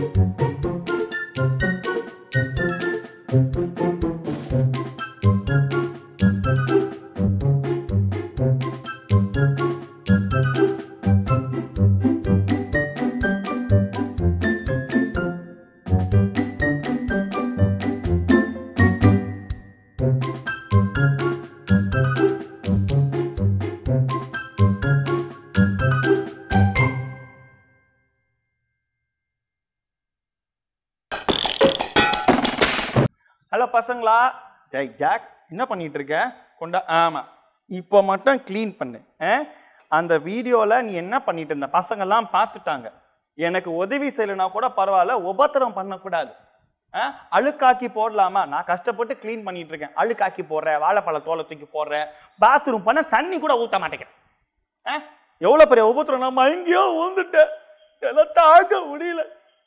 D: ஹலோ பசங்களா ஜெய் ஜாக் என்ன பண்ணிட்டு இருக்க கொண்டா ஆமா இப்போ மட்டும் க்ளீன் பண்ணு ஆ? அந்த வீடியோவில் நீ என்ன பண்ணிட்டு இருந்த பசங்கெல்லாம் பார்த்துட்டாங்க எனக்கு உதவி செய்யலைனா கூட பரவாயில்ல உபத்திரம் பண்ணக்கூடாது ஆ? அழுக்காக்கி போடலாமா நான் கஷ்டப்பட்டு க்ளீன் பண்ணிட்டு இருக்கேன் அழுக்காக்கி போடுறேன் வாழைப்பழ தோலை தூக்கி போடுறேன் பாத்ரூம் பண்ண தண்ணி கூட ஊற்ற மாட்டேங்கிறேன் ஆ? எவ்வளவு பெரிய உபத்திரம் நான் எங்கேயோ வந்துட்டேன் எல்லாம் தாங்க முடியல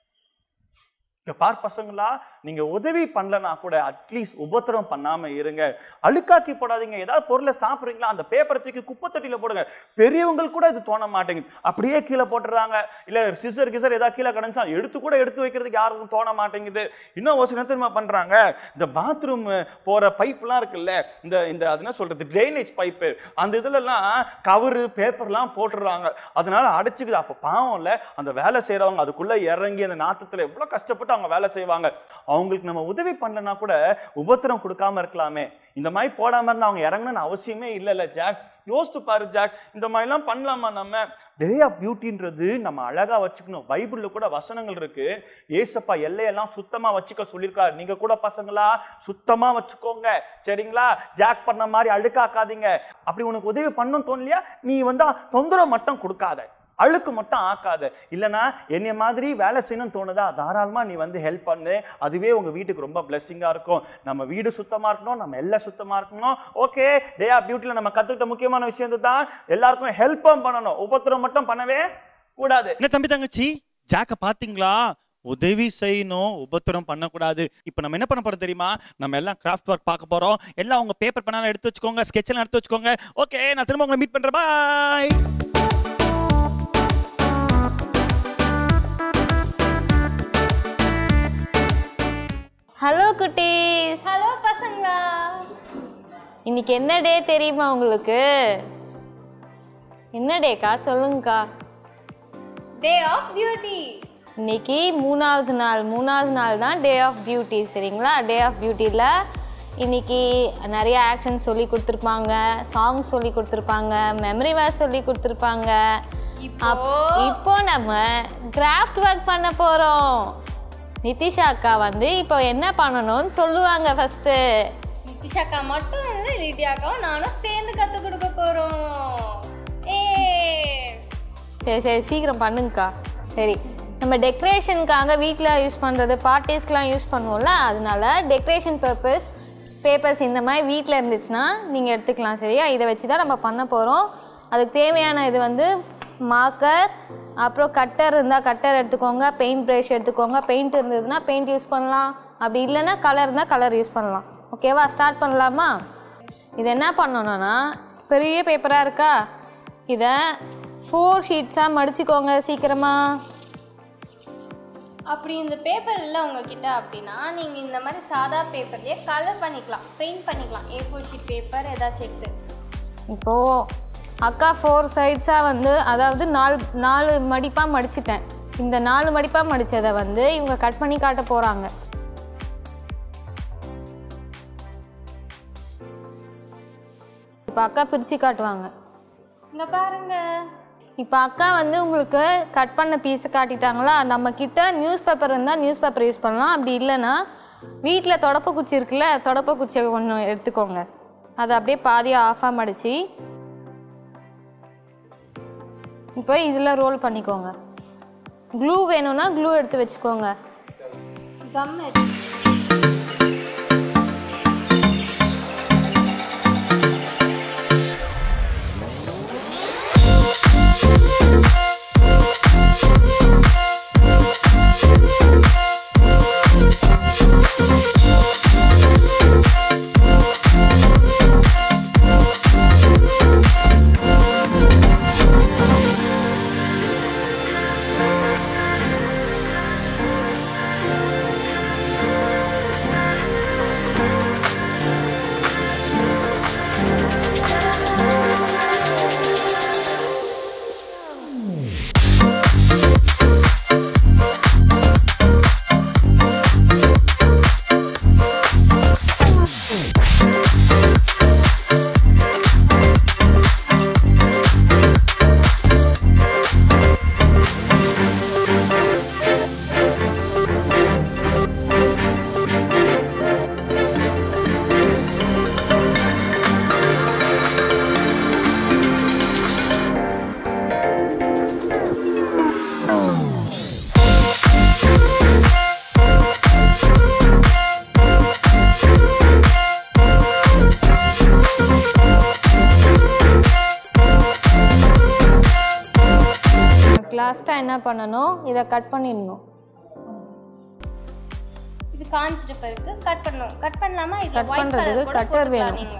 D: இங்க பார் பசங்களா நீங்க உதவி பண்ணலனா கூட அட்லீஸ்ட் உபத்திரம் பண்ணாம இருங்க அழுக்காக்கி போடாதீங்க ஏதாவது பொருளை சாப்பிடுறீங்களா அந்த பேப்பரை தூக்கி குப்பை தொட்டியில போடுங்க பெரியவங்களுக்கு கூட இது தோண மாட்டேங்குது அப்படியே கீழே போட்டுறாங்க இல்ல சிசர் கிசர் ஏதாவது கீழே கிடந்துச்சா எடுத்து கூட எடுத்து வைக்கிறதுக்கு யாருக்கும் தோண மாட்டேங்குது இன்னும் ஒரு சில தெரியுமா பண்றாங்க இந்த பாத்ரூம் போற பைப்லாம் இருக்குல்ல இந்த இந்த அது என்ன சொல்றது ட்ரைனேஜ் பைப்பு அந்த இதுல எல்லாம் கவரு பேப்பர்லாம் போட்டுடுறாங்க அதனால அடைச்சுக்குது அப்ப பாவம் இல்ல அந்த வேலை செய்யறவங்க அதுக்குள்ள இறங்கி அந்த நாத்தத்துல எவ்வளவு கஷ்டப்பட்டு அவங்க வேலை செய்வாங்க அவங்களுக்கு நம்ம உதவி பண்ணலனா கூட உபத்திரம் கொடுக்காம இருக்கலாமே இந்த மாதிரி போடாம இருந்தா அவங்க இறங்கணும்னு அவசியமே இல்லைல்ல ஜாக் யோசித்து பாரு ஜாக் இந்த மாதிரிலாம் பண்ணலாமா நம்ம டே ஆஃப் பியூட்டின்றது நம்ம அழகா வச்சுக்கணும் பைபிள்ல கூட வசனங்கள் இருக்கு ஏசப்பா எல்லையெல்லாம் சுத்தமா வச்சுக்க சொல்லியிருக்காரு நீங்க கூட பசங்களா சுத்தமா வச்சுக்கோங்க சரிங்களா ஜாக் பண்ண மாதிரி அழுக்காக்காதீங்க அப்படி உனக்கு உதவி பண்ணணும் தோணலையா நீ வந்து தொந்தரவு மட்டும் கொடுக்காத அழுக்கு மட்டும் ஆக்காத இல்லனா என்னைய மாதிரி வேலை செய்யணும்னு தோணுதா தாராளமா நீ வந்து ஹெல்ப் பண்ணு அதுவே உங்க வீட்டுக்கு ரொம்ப பிளெஸ்ஸிங்கா இருக்கும் நம்ம வீடு சுத்தமா இருக்கணும் நம்ம எல்லாம் சுத்தமா இருக்கணும் ஓகே டே ஆஃப் பியூட்டில நம்ம கத்துக்கிட்ட முக்கியமான விஷயம் தான் எல்லாருக்கும் ஹெல்ப்பும் பண்ணணும் உபத்திரம் மட்டும் பண்ணவே கூடாது
I: என்ன தம்பி தங்கச்சி ஜாக்க பாத்தீங்களா உதவி செய்யணும் உபத்திரம் பண்ணக்கூடாது இப்போ நம்ம என்ன பண்ண போறோம் தெரியுமா நம்ம எல்லாம் கிராஃப்ட் ஒர்க் பார்க்க போறோம் எல்லாம் உங்க பேப்பர் பண்ணாலும் எடுத்து வச்சுக்கோங்க sketch எல்லாம் எடுத்து வச்சுக்கோங்க ஓகே நான் திரும்ப உங்களை மீட் பண்றேன் பாய்
C: ஹலோ குட்டீஸ்
E: ஹலோ பசங்களா
C: இன்னைக்கு என்ன டே தெரியுமா உங்களுக்கு என்ன டேக்கா சொல்லுங்கக்கா
E: டே ஆஃப் பியூட்டி
C: இன்னைக்கு மூணாவது நாள் மூணாவது நாள் தான் டே ஆஃப் பியூட்டி சரிங்களா டே ஆஃப் பியூட்டியில் இன்னைக்கு நிறைய ஆக்ஷன் சொல்லி கொடுத்துருப்பாங்க சாங் சொல்லி கொடுத்துருப்பாங்க மெமரி வேர்ஸ் சொல்லி கொடுத்துருப்பாங்க அப்- இப்போ நம்ம கிராஃப்ட் ஒர்க் பண்ண போகிறோம் நிதிஷா அக்கா வந்து இப்போ என்ன பண்ணணும்னு சொல்லுவாங்க ஃபஸ்ட்டு
E: நிதிஷாக்கா மட்டும் இல்லை லிட்டியாக்காவும் நானும் சேர்ந்து கற்றுக் கொடுக்க போகிறோம் ஏ
C: சரி சரி சீக்கிரம் பண்ணுங்கக்கா சரி நம்ம டெக்கரேஷனுக்காக வீட்டில் யூஸ் பண்ணுறது பார்ட்டிஸ்க்கெலாம் யூஸ் பண்ணுவோம்ல அதனால டெக்கரேஷன் பர்பஸ் பேப்பர்ஸ் இந்த மாதிரி வீட்டில் இருந்துச்சுன்னா நீங்கள் எடுத்துக்கலாம் சரியா இதை வச்சு தான் நம்ம பண்ண போகிறோம் அதுக்கு தேவையான இது வந்து மார்க்கர் அப்புறம் கட்டர் இருந்தால் கட்டர் எடுத்துக்கோங்க பெயிண்ட் ப்ரஷ் எடுத்துக்கோங்க பெயிண்ட் இருந்ததுன்னா பெயிண்ட் யூஸ் பண்ணலாம் அப்படி இல்லைன்னா கலர் இருந்தால் கலர் யூஸ் பண்ணலாம் ஓகேவா ஸ்டார்ட் பண்ணலாமா இது என்ன பண்ணணும்னா பெரிய பேப்பராக இருக்கா இதை ஃபோர் ஷீட்ஸாக மடிச்சுக்கோங்க சீக்கிரமாக
E: அப்படி இந்த பேப்பர் இல்லை உங்ககிட்ட அப்படின்னா நீங்கள் இந்த மாதிரி சாதா பேப்பர்லேயே கலர் பண்ணிக்கலாம் பெயிண்ட் பண்ணிக்கலாம் ஏ ஃபோர் ஷீட் பேப்பர் ஏதாச்சும் எடுத்து
C: இப்போது அக்கா ஃபோர் சைட்ஸாக வந்து அதாவது நாலு நாலு மடிப்பாக மடிச்சிட்டேன் இந்த நாலு மடிப்பாக மடித்ததை வந்து இவங்க கட் பண்ணி காட்ட போகிறாங்க இப்போ அக்கா பிரித்து காட்டுவாங்க
E: இங்கே பாருங்க
C: இப்போ அக்கா வந்து உங்களுக்கு கட் பண்ண பீஸை காட்டிட்டாங்களா நம்ம கிட்ட நியூஸ் பேப்பர் இருந்தால் நியூஸ் பேப்பர் யூஸ் பண்ணலாம் அப்படி இல்லைன்னா வீட்டில் தொடப்ப குச்சி இருக்குல்ல தொடப்ப குச்சியை ஒன்று எடுத்துக்கோங்க அதை அப்படியே பாதியாக ஆஃபாக மடித்து இப்போ இதில் ரோல் பண்ணிக்கோங்க க்ளூ வேணும்னா க்ளூ எடுத்து வச்சுக்கோங்க
E: கம் எடுத்து
C: ஃபஸ்ட்டாக என்ன பண்ணணும் இதை கட் பண்ணிடணும்
E: இது காஞ்சிட்ட பிறகு கட் பண்ணணும் கட் பண்ணலாமா இது
C: Cut
E: ஒயிட்
C: பண்றதுக்கு
E: கலர் கூட
C: cutter
E: போட்டுக்கலாம்
C: வேணும்.
E: நீங்க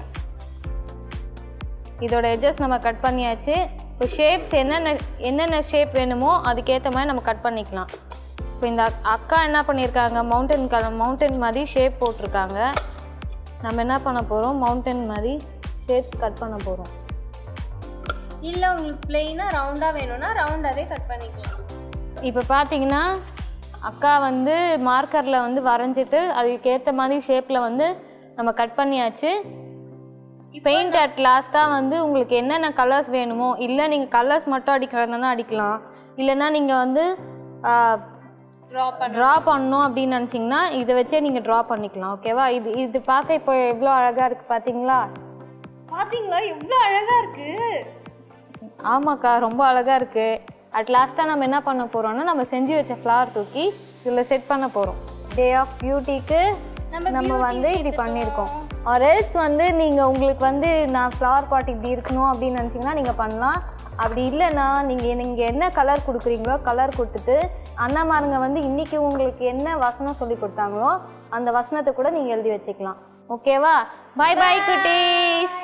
C: இதோட எட்ஜஸ் நம்ம கட் பண்ணியாச்சு இப்போ ஷேப்ஸ் என்னென்ன என்னென்ன ஷேப் வேணுமோ அதுக்கேற்ற மாதிரி நம்ம கட் பண்ணிக்கலாம் இப்போ இந்த அக்- அக்கா என்ன பண்ணியிருக்காங்க மவுண்டன் கலர் மவுண்டன் மாதிரி ஷேப் போட்டிருக்காங்க நம்ம என்ன பண்ண போகிறோம் மவுண்டன் மாதிரி ஷேப்ஸ் கட் பண்ண போகிறோம்
E: இல்ல உங்களுக்கு பிளெயினா ரவுண்டா வேணும்னா ரவுண்டாவே கட் பண்ணிக்கலாம்
C: இப்போ பார்த்தீங்கன்னா அக்கா வந்து மார்க்கரில் வந்து வரைஞ்சிட்டு அதுக்கேற்ற மாதிரி ஷேப்பில் வந்து நம்ம கட் பண்ணியாச்சு பெயிண்ட் அட் லாஸ்ட்டாக வந்து உங்களுக்கு என்னென்ன கலர்ஸ் வேணுமோ இல்லை நீங்கள் கலர்ஸ் மட்டும் அடிக்கிறதுனா அடிக்கலாம் இல்லைன்னா நீங்கள் வந்து
E: ட்ரா பண்ண
C: ட்ரா பண்ணணும் அப்படின்னு நினச்சிங்கன்னா இதை வச்சே நீங்கள் ட்ரா பண்ணிக்கலாம் ஓகேவா இது இது பார்க்க இப்போ எவ்வளோ அழகாக இருக்குது பார்த்தீங்களா
E: பாத்தீங்களா எவ்வளவு அழகா இருக்கு
C: ஆமாக்கா ரொம்ப அழகாக இருக்குது அட் லாஸ்ட்டாக நம்ம என்ன பண்ண போகிறோம்னா நம்ம செஞ்சு வச்ச ஃப்ளவர் தூக்கி இதில் செட் பண்ண போகிறோம் டே ஆஃப் பியூட்டிக்கு
E: நம்ம
C: நம்ம
E: beauty
C: வந்து இப்படி
E: சேர்த்துட்டோம்.
C: பண்ணியிருக்கோம் ஆர் எல்ஸ் வந்து நீங்கள் உங்களுக்கு வந்து நான் ஃப்ளவர் பாட் இப்படி இருக்கணும் அப்படின்னு நினச்சிங்கன்னா நீங்கள் பண்ணலாம் அப்படி இல்லைன்னா நீங்கள் நீங்கள் என்ன கலர் கொடுக்குறீங்களோ கலர் கொடுத்துட்டு அண்ணாமாருங்க வந்து இன்னைக்கு உங்களுக்கு என்ன வசனம் சொல்லி கொடுத்தாங்களோ அந்த வசனத்தை கூட நீங்கள் எழுதி வச்சுக்கலாம் ஓகேவா பை பை குட்டீஸ்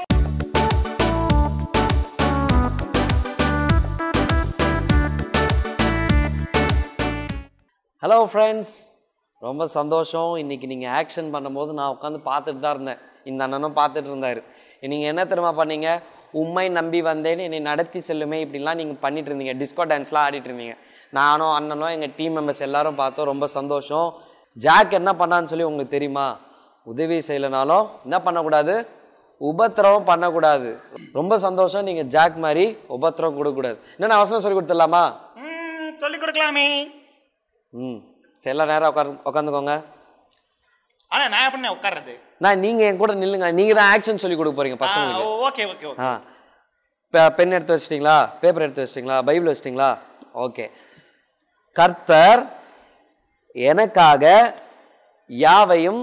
G: ஹலோ ஃப்ரெண்ட்ஸ் ரொம்ப சந்தோஷம் இன்னைக்கு நீங்கள் ஆக்ஷன் பண்ணும்போது நான் உட்காந்து பார்த்துட்டு தான் இருந்தேன் இந்த அண்ணனும் பார்த்துட்டு இருந்தார் நீங்கள் என்ன தெரியுமா பண்ணீங்க உண்மை நம்பி வந்தேன்னு என்னை நடத்தி செல்லுமே இப்படிலாம் நீங்கள் பண்ணிட்டு இருந்தீங்க டிஸ்கோ டான்ஸ்லாம் ஆடிட்டு இருந்தீங்க நானும் அண்ணனும் எங்கள் டீம் மெம்பர்ஸ் எல்லாரும் பார்த்தோம் ரொம்ப சந்தோஷம் ஜாக் என்ன பண்ணான்னு சொல்லி உங்களுக்கு தெரியுமா உதவி செய்யலைனாலும் என்ன பண்ணக்கூடாது உபத்திரவம் பண்ணக்கூடாது ரொம்ப சந்தோஷம் நீங்கள் ஜாக் மாதிரி உபத்திரவம் கொடுக்கக்கூடாது என்ன நான் அவசரம் சொல்லி கொடுத்துடலாமா
I: ம், சொல்லிக் கொடுக்கலாமே
G: ம் சரி எல்லாம் நேரம் உட்கார் உட்காந்துக்கோங்க
I: ஆனா நான் எப்படி உட்கார்றது
G: நான் நீங்கள் என் கூட நில்லுங்க நீங்கள் தான் ஆக்ஷன் சொல்லி கொடுக்க போறீங்க பசங்களுக்கு
I: ஓகே ஓகே ஓகே
G: ஆ இப்போ பென் எடுத்து வச்சிட்டிங்களா பேப்பர் எடுத்து வச்சிட்டிங்களா பைபிள் வச்சிட்டிங்களா ஓகே கர்த்தர் எனக்காக யாவையும்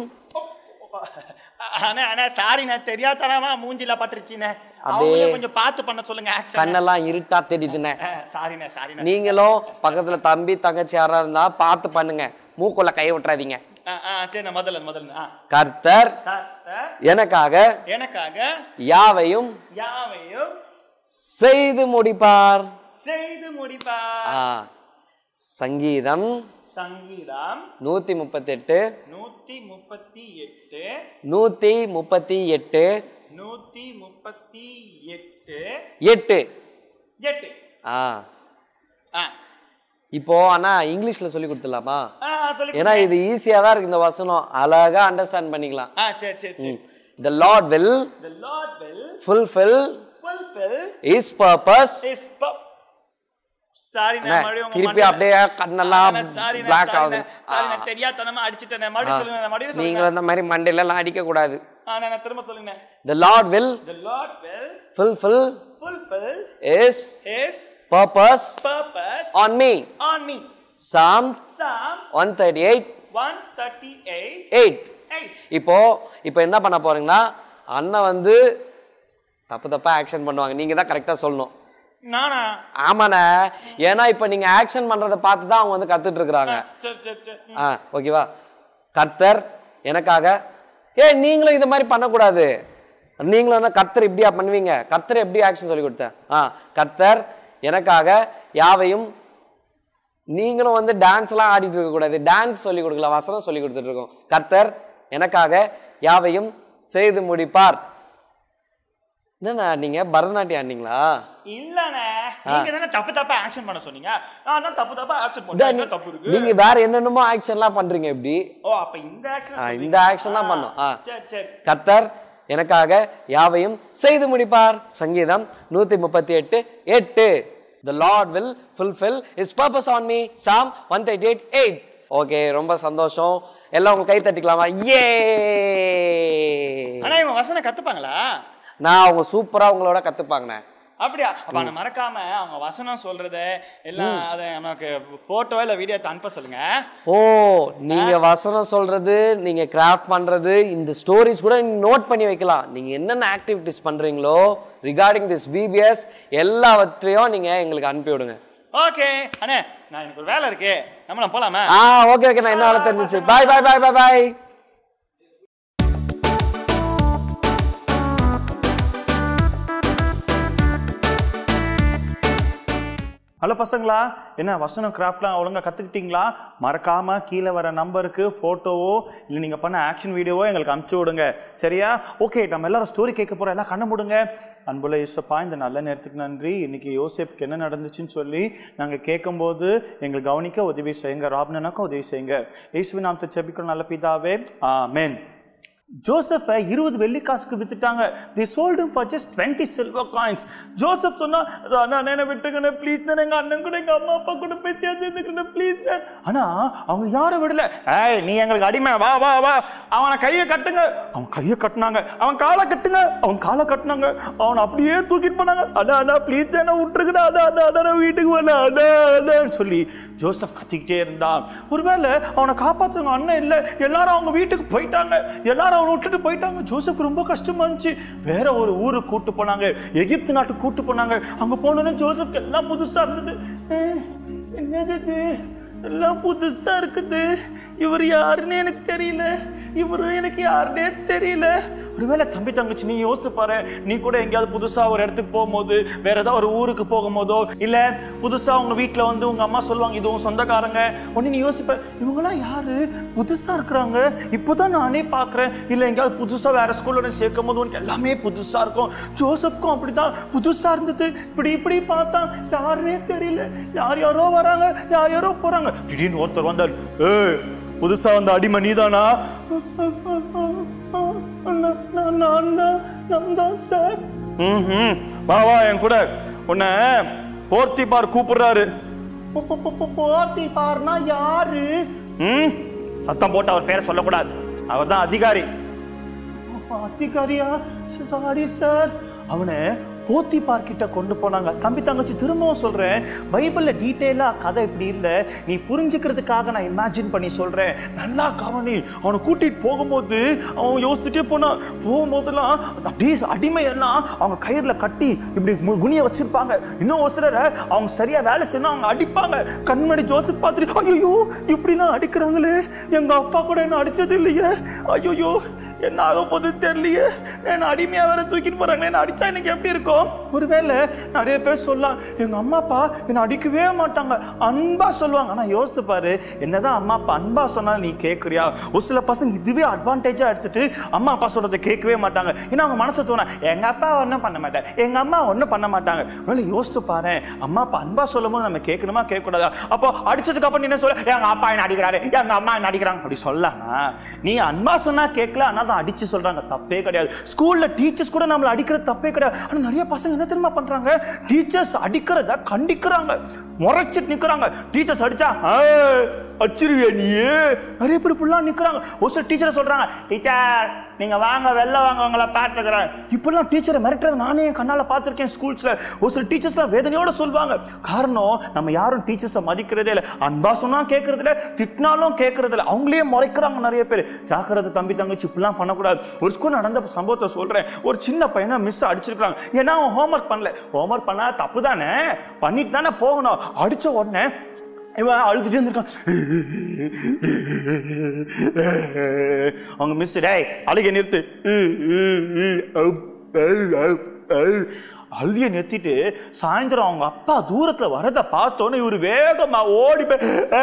I: அண்ணா அண்ணா சாரி நான் தெரியாதனமா மூஞ்சில பட்டுருச்சுண்ணே
G: அப்படியே
I: அவங்களே கொஞ்சம் பார்த்து பண்ண சொல்லுங்க ஆக்ஷன்
G: கண்ணெல்லாம் இருட்டா தெரியுதுண்ணே
I: சாரிண்ணே சாரிண்ணே
G: நீங்களும் பக்கத்துல தம்பி தங்கச்சி யாரா இருந்தா பார்த்து பண்ணுங்க மூக்குள்ள கை விட்டுறாதீங்க
I: ஆ ஆ சரி முதல்ல முதல்ல ஆ
G: கர்த்தர்
I: கர்த்தர்
G: எனக்காக
I: எனக்காக
G: யாவையும்
I: யாவையும்
G: செய்து முடிப்பார்
I: செய்து முடிப்பா
G: ஆ சங்கீதம்
I: சங்கீதம்
G: நூத்தி முப்பத்தெட்டு
I: நூத்தி முப்பத்தி எட்டு
G: நூத்தி முப்பத்தி எட்டு
I: நூத்தி முப்பத்தி எட்டு
G: எட்டு
I: எட்டு
G: ஆ
I: ஆ
G: இப்போ அண்ணா இங்கிலீஷ்ல சொல்லி கொடுத்துடலாமா
I: ஆ சொல்லி
G: ஏன்னா இது ஈஸியா தான் இருக்கு இந்த வசனம் அழகா அண்டர்ஸ்டாண்ட் பண்ணிக்கலாம்
I: ஆ சரி சரி சரி
G: the Lord will
I: the lord will
G: fulfil
I: fulfill
G: his purpose
I: his pur- sorry
G: அண்ணா,
I: நான் மறுபடியும் உங்க
G: திருப்பி
I: மண்டையில-
G: அப்படியே கண்ணெல்லாம்
I: அண்ணா, sorry நான்,
G: black
I: sorry
G: ஆகுது.
I: நான், sorry நான்
G: ஆ.
I: தெரியாதனமா அடிச்சிட்டேன் மறுபடியும் சொல்லுங்க நான் மறுபடியும்
G: நீங்க
I: சொல்லுங்க
G: அந்த மாதிரி மண்டையில எல்லாம் அடிக்க கூடாது
I: ஆ நான் நான் திரும்ப சொல்லுங்க
G: the Lord will
I: the lord will
G: fulfil
I: fulfill
G: his
I: his
G: purpose
I: purpose
G: on me
I: on me
G: Psalm
I: psalm
G: one thirty eight
I: 138
G: eight
I: 8
G: இப்போ இப்போ என்ன பண்ண போறீங்கன்னா அண்ணன் வந்து தப்பு தப்பா ஆக்ஷன் பண்ணுவாங்க நீங்க தான் கரெக்டா சொல்லணும்
I: நானா
G: ஆமாண்ணே ஏன்னா இப்போ நீங்க ஆக்ஷன் பண்றதை பார்த்து தான் அவங்க வந்து கத்துட்டு இருக்கிறாங்க
I: சரி சரி சரி ம்.
G: ஆ ஓகேவா கர்த்தர் எனக்காக ஏ நீங்களும் இது மாதிரி பண்ணக்கூடாது நீங்களும் என்ன கர்த்தர் இப்படியா பண்ணுவீங்க கர்த்தர் எப்படி ஆக்ஷன் சொல்லி கொடுத்தேன் ஆ கர்த்தர் எனக்காக யாவையும் நீங்களும் வந்து டான்ஸ்லாம் ஆடிட்டு இருக்கக்கூடாது டான்ஸ் சொல்லி கொடுக்கல வசனம் சொல்லி கொடுத்துட்டு இருக்கோம் கர்த்தர் எனக்காக யாவையும் செய்து முடிப்பார் என்னண்ணா நீங்க பரதநாட்டியம் ஆடினீங்களா
I: இல்லண்ணே நீங்க தானே தப்பு தப்பா ஆக்ஷன் பண்ண சொன்னீங்க நான் தான் தப்பு தப்பா ஆக்ஷன்
G: இதா
I: பண்ணேன் என்ன
G: நீ-
I: தப்பு இருக்கு
G: நீங்க வேற என்னென்னமோ ஆக்ஷன்லாம் பண்றீங்க இப்படி
I: ஓ அப்ப இந்த ஆக்ஷன்
G: ஆ, இந்த ஆக்ஷன் தான் பண்ணோம் ஆ
I: சரி சரி
G: கர்த்தர் எனக்காக யாவையும் செய்து முடிப்பார் சங்கீதம் நூத்தி முப்பத்தி எட்டு எட்டு the Lord will fulfil his purpose on me Psalm one thirty eight eight okay ரொம்ப சந்தோஷம் எல்லாம் உங்க கை தட்டிக்கலாமா ஏ
I: ஆனா இவங்க வசனம் கத்துப்பாங்களா
G: நான் அவங்க சூப்பரா உங்களோட கத்துப்பாங்கண்ணே
I: அப்படியா அப்ப நான் மறக்காம அவங்க வசனம் சொல்றத எல்லாம் அதை எனக்கு போட்டோ இல்ல வீடியோ அனுப்ப சொல்லுங்க
G: ஓ நீங்க வசனம் சொல்றது நீங்க கிராஃப்ட் பண்றது இந்த ஸ்டோரிஸ் கூட நீங்க நோட் பண்ணி வைக்கலாம் நீங்க என்னென்ன ஆக்டிவிட்டிஸ் பண்றீங்களோ ரிகார்டிங் திஸ் விபிஎஸ் எல்லாவற்றையும் நீங்க எங்களுக்கு அனுப்பி விடுங்க
D: ஓகே அண்ணே நான் எனக்கு ஒரு வேலை இருக்கு நம்மளாம் போலாமா
J: ஆ ஓகே ஓகே நான் என்ன வேலை தெரிஞ்சிச்சு பாய் பாய் பாய் பாய் பாய்
D: ஹலோ பசங்களா என்ன வசனம் கிராஃப்ட்லாம் ஒழுங்கா கற்றுக்கிட்டீங்களா மறக்காம கீழே வர நம்பருக்கு ஃபோட்டோவோ இல்லை நீங்கள் பண்ண ஆக்ஷன் வீடியோவோ எங்களுக்கு அனுப்பிச்சு விடுங்க சரியா ஓகே நம்ம எல்லாரும் ஸ்டோரி கேட்க போகிறோம் எல்லாம் கண்ண முடுங்க அன்புள்ள இசப்பா இந்த நல்ல நேரத்துக்கு நன்றி இன்னைக்கு யோசேப்புக்கு என்ன நடந்துச்சுன்னு சொல்லி நாங்கள் கேட்கும்போது எங்களுக்கு கவனிக்க உதவி செய்யுங்க ராப்னனாக்கும் உதவி செய்யுங்க இயேசுவின் நாமத்தை செபிக்கிறோம் நல்ல பிதாவே ஆமென் ஜோசப்பை இருபது வெள்ளிக்காசுக்கு வித்துட்டாங்க they sold for just twenty silver coins Joseph சொன்னா நான் என்ன விட்டுக்கண்ணே ப்ளீஸ் தான் எங்க அண்ணன் கூட எங்க அம்மா அப்பா கூட போய் சேர்ந்துக்கிறேன் ப்ளீஸ் ஆனா அவங்க யாரும் விடல ஏய் நீ எங்களுக்கு அடிமை வா வா வா அவனை கையை கட்டுங்க அவன் கையை கட்டுனாங்க அவன் காலை கட்டுங்க அவன் காலை கட்டுனாங்க அவனை அப்படியே தூக்கிட்டு போனாங்க அடா அடா ப்ளீஸ் தானே விட்டுருக்குடா அடா அடா அடா நான் வீட்டுக்கு வரல அடா அடான்னு சொல்லி ஜோசப் கத்திக்கிட்டே இருந்தான் ஒருவேளை அவனை காப்பாத்துறவங்க அண்ணன் இல்லை எல்லாரும் அவங்க வீட்டுக்கு போயிட்டாங்க எல்லாரும் அவனை விட்டுட்டு போயிட்டாங்க ஜோசப் ரொம்ப கஷ்டமா இருந்துச்சு வேற ஒரு ஊருக்கு கூட்டு போனாங்க எகிப்து நாட்டுக்கு கூட்டு போனாங்க அங்க போனோன்னே ஜோசப்க்கு எல்லாம் புதுசா இருந்தது அஹ், என்னது இது எல்லாம் புதுசா இருக்குது இவர் யாருன்னு எனக்கு தெரியல இவரு எனக்கு யாருன்னே தெரியல ஒருவேளை தம்பி தங்கச்சி நீ யோசிச்சு பாரு நீ கூட எங்கேயாவது புதுசா ஒரு இடத்துக்கு போகும்போது வேற ஏதாவது ஒரு ஊருக்கு போகும்போதோ இல்ல புதுசா உங்க வீட்ல வந்து உங்க அம்மா சொல்லுவாங்க இது உன் சொந்தக்காரங்க உடனே நீ யோசிப்ப இவங்கெல்லாம் யாரு புதுசா இருக்கிறாங்க இப்போதான் நானே பார்க்கறேன் இல்ல எங்கேயாவது புதுசா வேற ஸ்கூல்ல சேர்க்கும் போது உனக்கு எல்லாமே புதுசா இருக்கும் ஜோசப்க்கும் அப்படிதான் புதுசா இருந்தது இப்படி இப்படி பார்த்தா யாருன்னே தெரியல யார் யாரோ வராங்க யார் யாரோ போறாங்க திடீர்னு ஒருத்தர் வந்தார் ஏய் புதுசா வந்த அடிமை நீதானா நான் நான் தான் நான் தான் சார் ம் வா வா என் கூட உன்னை போர்த்தி பார் கூப்பிடுறாரு போர்த்தி பார்னா யாரு ம் சத்தம் போட்டு அவர் பேரை சொல்லக்கூடாது அவர் தான் அதிகாரி அதிகாரியா சாரி சார் அவனை போத்திபார் கிட்ட கொண்டு போனாங்க தம்பி தங்கச்சி திரும்பவும் சொல்றேன் பைபிள்ல டீட்டெயிலா கதை இப்படி இல்லை நீ புரிஞ்சுக்கிறதுக்காக நான் இமேஜின் பண்ணி சொல்றேன் நல்லா கவனி அவனை கூட்டிட்டு போகும்போது அவன் யோசிச்சுட்டே போனான் போகும்போதெல்லாம் அப்படியே அடிமையெல்லாம் அவங்க கயிறுல கட்டி இப்படி மு- குனிய வச்சிருப்பாங்க இன்னும் ஒரு சிலரை அவங்க சரியா வேலை செய்யணும் அவங்க அடிப்பாங்க கண்மணி ஜோசப் பார்த்துட்டு ஐயோ இப்படிலாம் அடிக்கிறாங்களே எங்க அப்பா கூட என்ன அடிச்சது இல்லையே ஐயோ என்ன ஆக போகுது தெரியலையே என்ன அடிமையா வேற தூக்கிட்டு போறாங்களே என்ன அடிச்சா எனக்கு எப்படி இருக்கும் ஒருவேளை நிறைய பேர் சொல்லலாம் எங்க அம்மா அப்பா என்ன அடிக்கவே மாட்டாங்க அன்பா சொல்லுவாங்க ஆனா யோசிச்சு பாரு என்னதான் அம்மா அப்பா அன்பா சொன்னாலும் நீ கேட்குறியா ஒரு சில பசங்க இதுவே அட்வான்டேஜா எடுத்துட்டு அம்மா அப்பா சொல்றதை கேட்கவே மாட்டாங்க ஏன்னா அவங்க மனசு தோணா எங்க அப்பா ஒன்றும் பண்ண மாட்டாங்க எங்க அம்மா ஒன்றும் பண்ண மாட்டாங்க ஒருவேளை யோசிச்சு பாரு அம்மா அப்பா அன்பா சொல்லும் போது நம்ம கேட்கணுமா கேட்கக்கூடாதா அப்போ அடிச்சதுக்கு அப்புறம் நீ என்ன சொல்ல எங்க அப்பா என்ன அடிக்கிறாரு எங்க அம்மா என்ன அடிக்கிறாங்க அப்படி சொல்லலாமா நீ அன்பா சொன்னா கேட்கல ஆனால் தான் அடிச்சு சொல்றாங்க தப்பே கிடையாது ஸ்கூல்ல டீச்சர்ஸ் கூட நம்மள அடிக்கிறது தப்பே கிடையாது ஆனா நிறைய பசங்க என்ன தெரியுமா பண்றாங்க டீச்சர்ஸ் அடிக்கிறத கண்டிக்கிறாங்க முறைச்சிட்டு நிக்கிறாங்க டீச்சர்ஸ் அடிச்சா "ஏய், அடிச்சிருவியா நீ நிறைய பேர் இப்படிலாம் நிக்கிறாங்க ஒரு சில டீச்சர் சொல்றாங்க டீச்சர் நீங்க வாங்க வெளில வாங்க உங்களை பார்த்துக்கிறேன் இப்படிலாம் டீச்சரை மிரட்டுறது நானே என் கண்ணால பார்த்துருக்கேன் ஸ்கூல்ஸ்ல ஒரு சில டீச்சர்ஸ்லாம் வேதனையோட சொல்லுவாங்க காரணம் நம்ம யாரும் டீச்சர்ஸை மதிக்கிறதே இல்லை அன்பா சொன்னா கேட்கறது இல்லை திட்டினாலும் கேட்கறது இல்லை அவங்களே முறைக்கிறாங்க நிறைய பேர் ஜாக்கிரதை தம்பி தங்கச்சி இப்படிலாம் பண்ணக்கூடாது ஒரு ஸ்கூல் நடந்த சம்பவத்தை சொல்றேன் ஒரு சின்ன பையனை மிஸ் அடிச்சிருக்காங்க ஏன்னா அவன் ஹோம்ஒர்க் பண்ணல ஹோம்ஒர்க் பண்ணா தப்பு தானே பண்ணிட்டு தானே போகணும் அடிச்ச உடனே இவன் அழுதுட்டே இருந்திருக்கான் அவங்க மிஸ் டேய் அழுகை நிறுத்து அழுகிய நிறுத்திட்டு சாயந்தரம் அவங்க அப்பா தூரத்துல வரத பார்த்தோன்னே இவர் வேகமா ஓடி போய்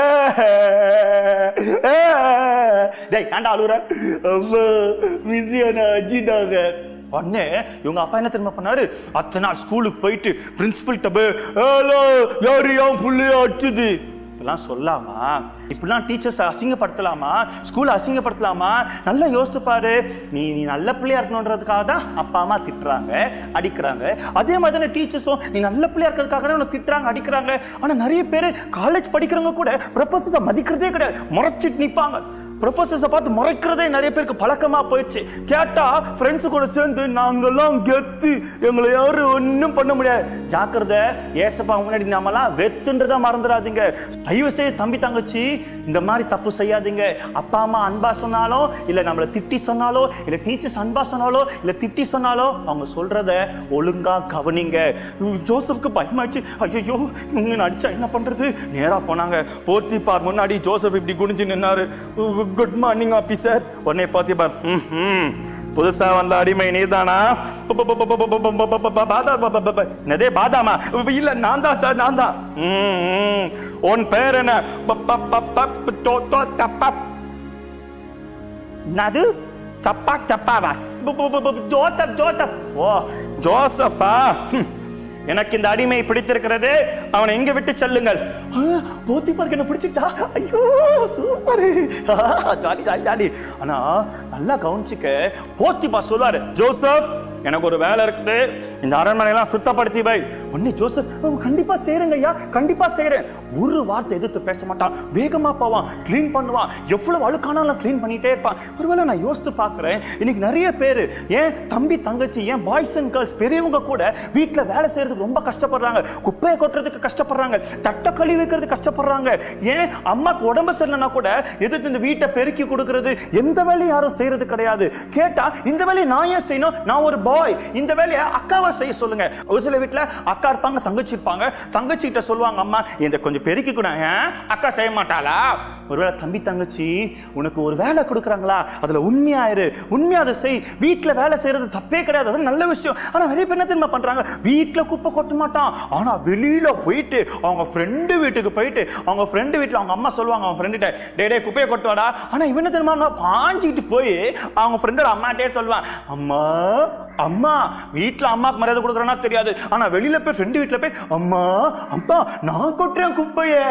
D: டேய் ஏன்டா அழுகுற அம்மா மிஸ் என்ன அஜிதாங்க உடனே இவங்க அப்பா என்ன தெரியுமா பண்ணாரு அத்தனை நாள் ஸ்கூலுக்கு போயிட்டு பிரின்சிபல்கிட்ட போய் ஹலோ யாரு என் புள்ளைய அடிச்சுது இப்படிலாம் சொல்லாமா இப்படிலாம் டீச்சர்ஸ் அசிங்கப்படுத்தலாமா ஸ்கூலை அசிங்கப்படுத்தலாமா நல்லா யோசித்து பாரு நீ நீ நல்ல பிள்ளையா இருக்கணுன்றதுக்காக தான் அப்பா அம்மா திட்டுறாங்க அடிக்கிறாங்க அதே மாதிரி தானே டீச்சர்ஸும் நீ நல்ல பிள்ளையா இருக்கிறதுக்காக தான் உன்னை திட்டுறாங்க அடிக்கிறாங்க ஆனால் நிறைய பேர் காலேஜ் படிக்கிறவங்க கூட ப்ரொஃபஸர்ஸை மதிக்கிறதே கிடையாது முறைச்சிட்டு நிற்பாங்க ப்ரொஃபசர்ஸை பார்த்து முறைக்கிறதே நிறைய பேருக்கு பழக்கமா போயிடுச்சு கேட்டா ஃப்ரெண்ட்ஸ் கூட சேர்ந்து நாங்கெல்லாம் கெத்து எங்களை யாரும் ஒன்றும் பண்ண முடியாது ஜாக்கிரதை ஏசப்பா முன்னாடி நாமெல்லாம் வெத்துன்றதை மறந்துடாதீங்க தயவு செய்து தம்பி தங்கச்சி இந்த மாதிரி தப்பு செய்யாதீங்க அப்பா அம்மா அன்பா சொன்னாலும் இல்ல நம்மளை திட்டி சொன்னாலோ இல்ல டீச்சர்ஸ் அன்பா சொன்னாலோ இல்ல திட்டி சொன்னாலோ அவங்க சொல்றத ஒழுங்கா கவனிங்க உம், ஜோசப்க்கு பயமாச்சு ஐயோ இவங்க அடிச்சா என்ன பண்றது நேரா போனாங்க போர்த்தி பார் முன்னாடி ஜோசப் இப்படி குனிஞ்சு நின்னாரு குட் மார்னிங் ஆபீசர் உடனே போர்த்தி பார் ம், ம். புதுசா வந்த அடிமை நீதானா பாதா நதே பாதாமா இல்ல நான் தான் சார் நான் தான் ம், ம். உன் பேர் என்ன ப- ப- ப- ப- டோ- டோ- தப்பா நது தப்பா தப்பாவா பு- பு- பு- பு- ஜோசப் ஜோசப் ஓ ஜோசப்பா ஹம். எனக்கு இந்த அடிமை பிடித்திருக்கிறது அவனை எங்க விட்டு செல்லுங்கள் போத்தி பார்க்க என்ன பிடிச்சிருச்சா ஐயோ சூப்பர் ஜாலி ஜாலி ஜாலி ஆனா நல்லா கவனிச்சுக்க போத்திப்பா சொல்லுவாரு ஜோசப் எனக்கு ஒரு வேலை இருக்குது இந்த அரண்மனையெல்லாம் சுத்தப்படுத்தி வை உடனே ஜோசப் "உம், கண்டிப்பா செய்யறேங்க ஐயா கண்டிப்பா செய்யறேன் ஒரு வார்த்தை எதிர்த்து பேச மாட்டான் வேகமா போவான் க்ளீன் பண்ணுவான் எவ்வளவு அழுக்கானாலும் க்ளீன் பண்ணிட்டே இருப்பான் ஒருவேளை நான் யோசித்து பார்க்கிறேன் இன்னைக்கு நிறைய பேர் ஏன் தம்பி தங்கச்சி ஏன் பாய்ஸ் அண்ட் கேர்ள்ஸ் பெரியவங்க கூட வீட்டில் வேலை செய்யறதுக்கு ரொம்ப கஷ்டப்படுறாங்க குப்பையை கொட்டுறதுக்கு கஷ்டப்படுறாங்க தட்டை கழுவி வைக்கிறதுக்கு கஷ்டப்படுறாங்க ஏன் அம்மாக்கு உடம்பு சரியில்லைனா கூட எதிர்த்து இந்த வீட்டை பெருக்கி கொடுக்கறது எந்த வேலையும் யாரும் செய்யறது கிடையாது கேட்டா இந்த வேலையை நான் ஏன் செய்யணும் நான் ஒரு பாய் இந்த வேலையை அக்காவை செய்ய சொல்லுங்க ஒரு சில வீட்டுல அக்கா இருப்பாங்க தங்கச்சி இருப்பாங்க தங்கச்சி கிட்ட சொல்லுவாங்க அம்மா இந்த கொஞ்சம் பெருக்கி கூட ஏன் அக்கா செய்ய மாட்டாளா ஒருவேளை தம்பி தங்கச்சி உனக்கு ஒரு வேலை கொடுக்குறாங்களா அதுல உண்மையாயிரு உண்மையா அதை செய் வீட்டுல வேலை செய்யறது தப்பே கிடையாது அது நல்ல விஷயம் ஆனா நிறைய பேர் என்ன தெரியுமா பண்றாங்க வீட்டுல குப்பை கொட்ட மாட்டான் ஆனா வெளியில போயிட்டு அவங்க ஃப்ரெண்டு வீட்டுக்கு போயிட்டு அவங்க ஃப்ரெண்டு வீட்டுல அவங்க அம்மா சொல்லுவாங்க அவங்க ஃப்ரெண்டுகிட்ட டே டே குப்பையை கொட்டுவாடா ஆனா இவன் என்ன தெரியுமா பாஞ்சிட்டு போய் அவங்க ஃப்ரெண்டோட அம்மாட்டே சொல்லுவான் அம்மா அம்மா வீட்ல அம்மாக்கு மரியாதை கொடுக்குறேன்னா தெரியாது ஆனா வெளியில போய் ஃப்ரெண்டு வீட்டுல போய் அம்மா அப்பா நான் கொட்டுறேன் குப்பைய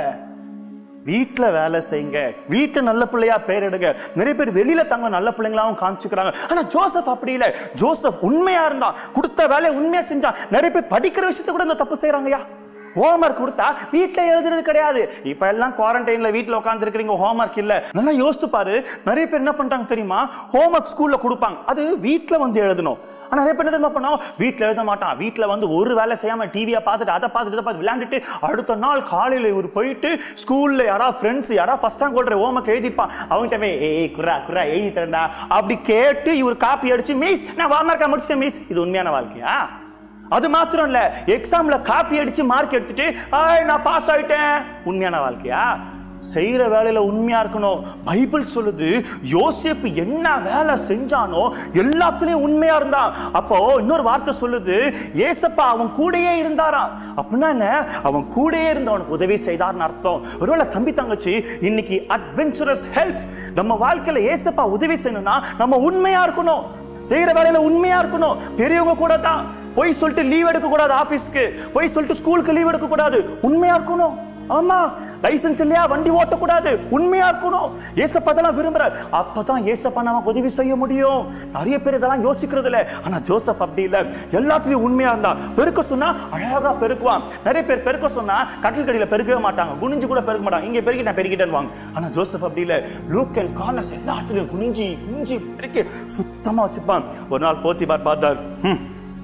D: வீட்ல வேலை செய்யுங்க வீட்டு நல்ல பிள்ளையா பேர் எடுங்க நிறைய பேர் வெளியில தங்க நல்ல பிள்ளைங்களாவும் காமிச்சுக்கிறாங்க ஆனா ஜோசப் அப்படி இல்ல ஜோசப் உண்மையா இருந்தான் கொடுத்த வேலையை உண்மையா செஞ்சான் நிறைய பேர் படிக்கிற விஷயத்த கூட இந்த தப்பு செய்யறாங்கயா ஹோம்ஒர்க் கொடுத்தா வீட்ல எழுதுறது கிடையாது இப்ப எல்லாம் குவாரண்டைன்ல வீட்ல உட்கார்ந்து இருக்கிறீங்க ஹோம்ஒர்க் இல்ல நல்லா யோசித்து பாரு நிறைய பேர் என்ன பண்றாங்க தெரியுமா ஹோம்ஒர்க் ஸ்கூல்ல கொடுப்பாங்க அது வீட்ல வந்து எழுதணும் ஆனா நிறைய பேர் என்ன தெரியுமா பண்ணுவோம் வீட்ல எழுத மாட்டான் வீட்ல வந்து ஒரு வேலை செய்யாம டிவியை பார்த்துட்டு அதை பார்த்துட்டு இதை பார்த்து விளையாண்டுட்டு அடுத்த நாள் காலையில இவர் போயிட்டு ஸ்கூல்ல யாராவது ஃப்ரெண்ட்ஸ் யாராவது ஃபர்ஸ்ட் டைம் கொள்ற ஹோம்ஒர்க் எழுதிப்பான் அவங்ககிட்ட போய் ஏய் குரா குரா எழுதி தரேன்டா அப்படி கேட்டு இவர் காப்பி அடிச்சு மிஸ் நான் ஹோம்ஒர்க்கை முடிச்சிட்டேன் மிஸ் இது உண்மையான வாழ்க்கையா அது மாத்திரம் இல்ல எக்ஸாம்ல காப்பி அடிச்சு மார்க் எடுத்துட்டு "ஆய், நான் பாஸ் ஆயிட்டேன் உண்மையான வாழ்க்கையா செய்யற வேலையில உண்மையா இருக்கணும் பைபிள் சொல்லுது யோசேப்பு என்ன வேலை செஞ்சானோ எல்லாத்துலயும் உண்மையா இருந்தான் அப்போ இன்னொரு வார்த்தை சொல்லுது ஏசப்பா அவன் கூடயே இருந்தாராம் அப்படின்னா என்ன அவன் கூடயே இருந்து அவனுக்கு உதவி செய்தார்னு அர்த்தம் ஒருவேளை தம்பி தங்கச்சி இன்னைக்கு அட்வென்ச்சரஸ் ஹெல்ப் நம்ம வாழ்க்கையில ஏசப்பா உதவி செய்யணும்னா நம்ம உண்மையா இருக்கணும் செய்யற வேலையில உண்மையா இருக்கணும் பெரியவங்க கூட தான் போய் சொல்லிட்டு லீவ் எடுக்க கூடாது ஆபீஸ்க்கு போய் சொல்லிட்டு ஸ்கூலுக்கு லீவ் எடுக்க கூடாது உண்மையா இருக்கணும் ஆமா லைசென்ஸ் இல்லையா வண்டி ஓட்டக்கூடாது உண்மையா இருக்கணும் ஏசப்பா இதெல்லாம் விரும்புற அப்பதான் ஏசப்பா நாம உதவி செய்ய முடியும் நிறைய பேர் இதெல்லாம் யோசிக்கிறது இல்ல ஆனா ஜோசப் அப்படி இல்ல எல்லாத்துலயும் உண்மையா இருந்தா பெருக்க சொன்னா அழகா பெருக்குவான் நிறைய பேர் பெருக்க சொன்னா கட்டில் கடியில பெருக்கவே மாட்டாங்க குனிஞ்சு கூட பெருக்க மாட்டாங்க இங்க பெருக்கி நான் பெருக்கிட்டேன்னு வாங்க ஆனா ஜோசப் அப்படி இல்ல லூக் அண்ட் கார்னர்ஸ் எல்லாத்துலயும் குனிஞ்சி குனிஞ்சி பெருக்கி சுத்தமா வச்சுப்பான் ஒரு நாள் போத்திபார் பார்த்தார் "ஹம்,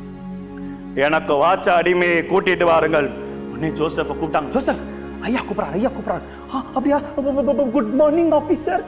D: எனக்கு வாச்ச அடிமையை கூட்டிட்டு வாருங்கள் உடனே ஜோசப்பை கூப்பிட்டாங்க ஜோசப் ஐயா கூப்பிடுறாரு ஐயா கூப்பிடுறாரு "ஆ, அப்படியா குட் மார்னிங் ஆபீசர்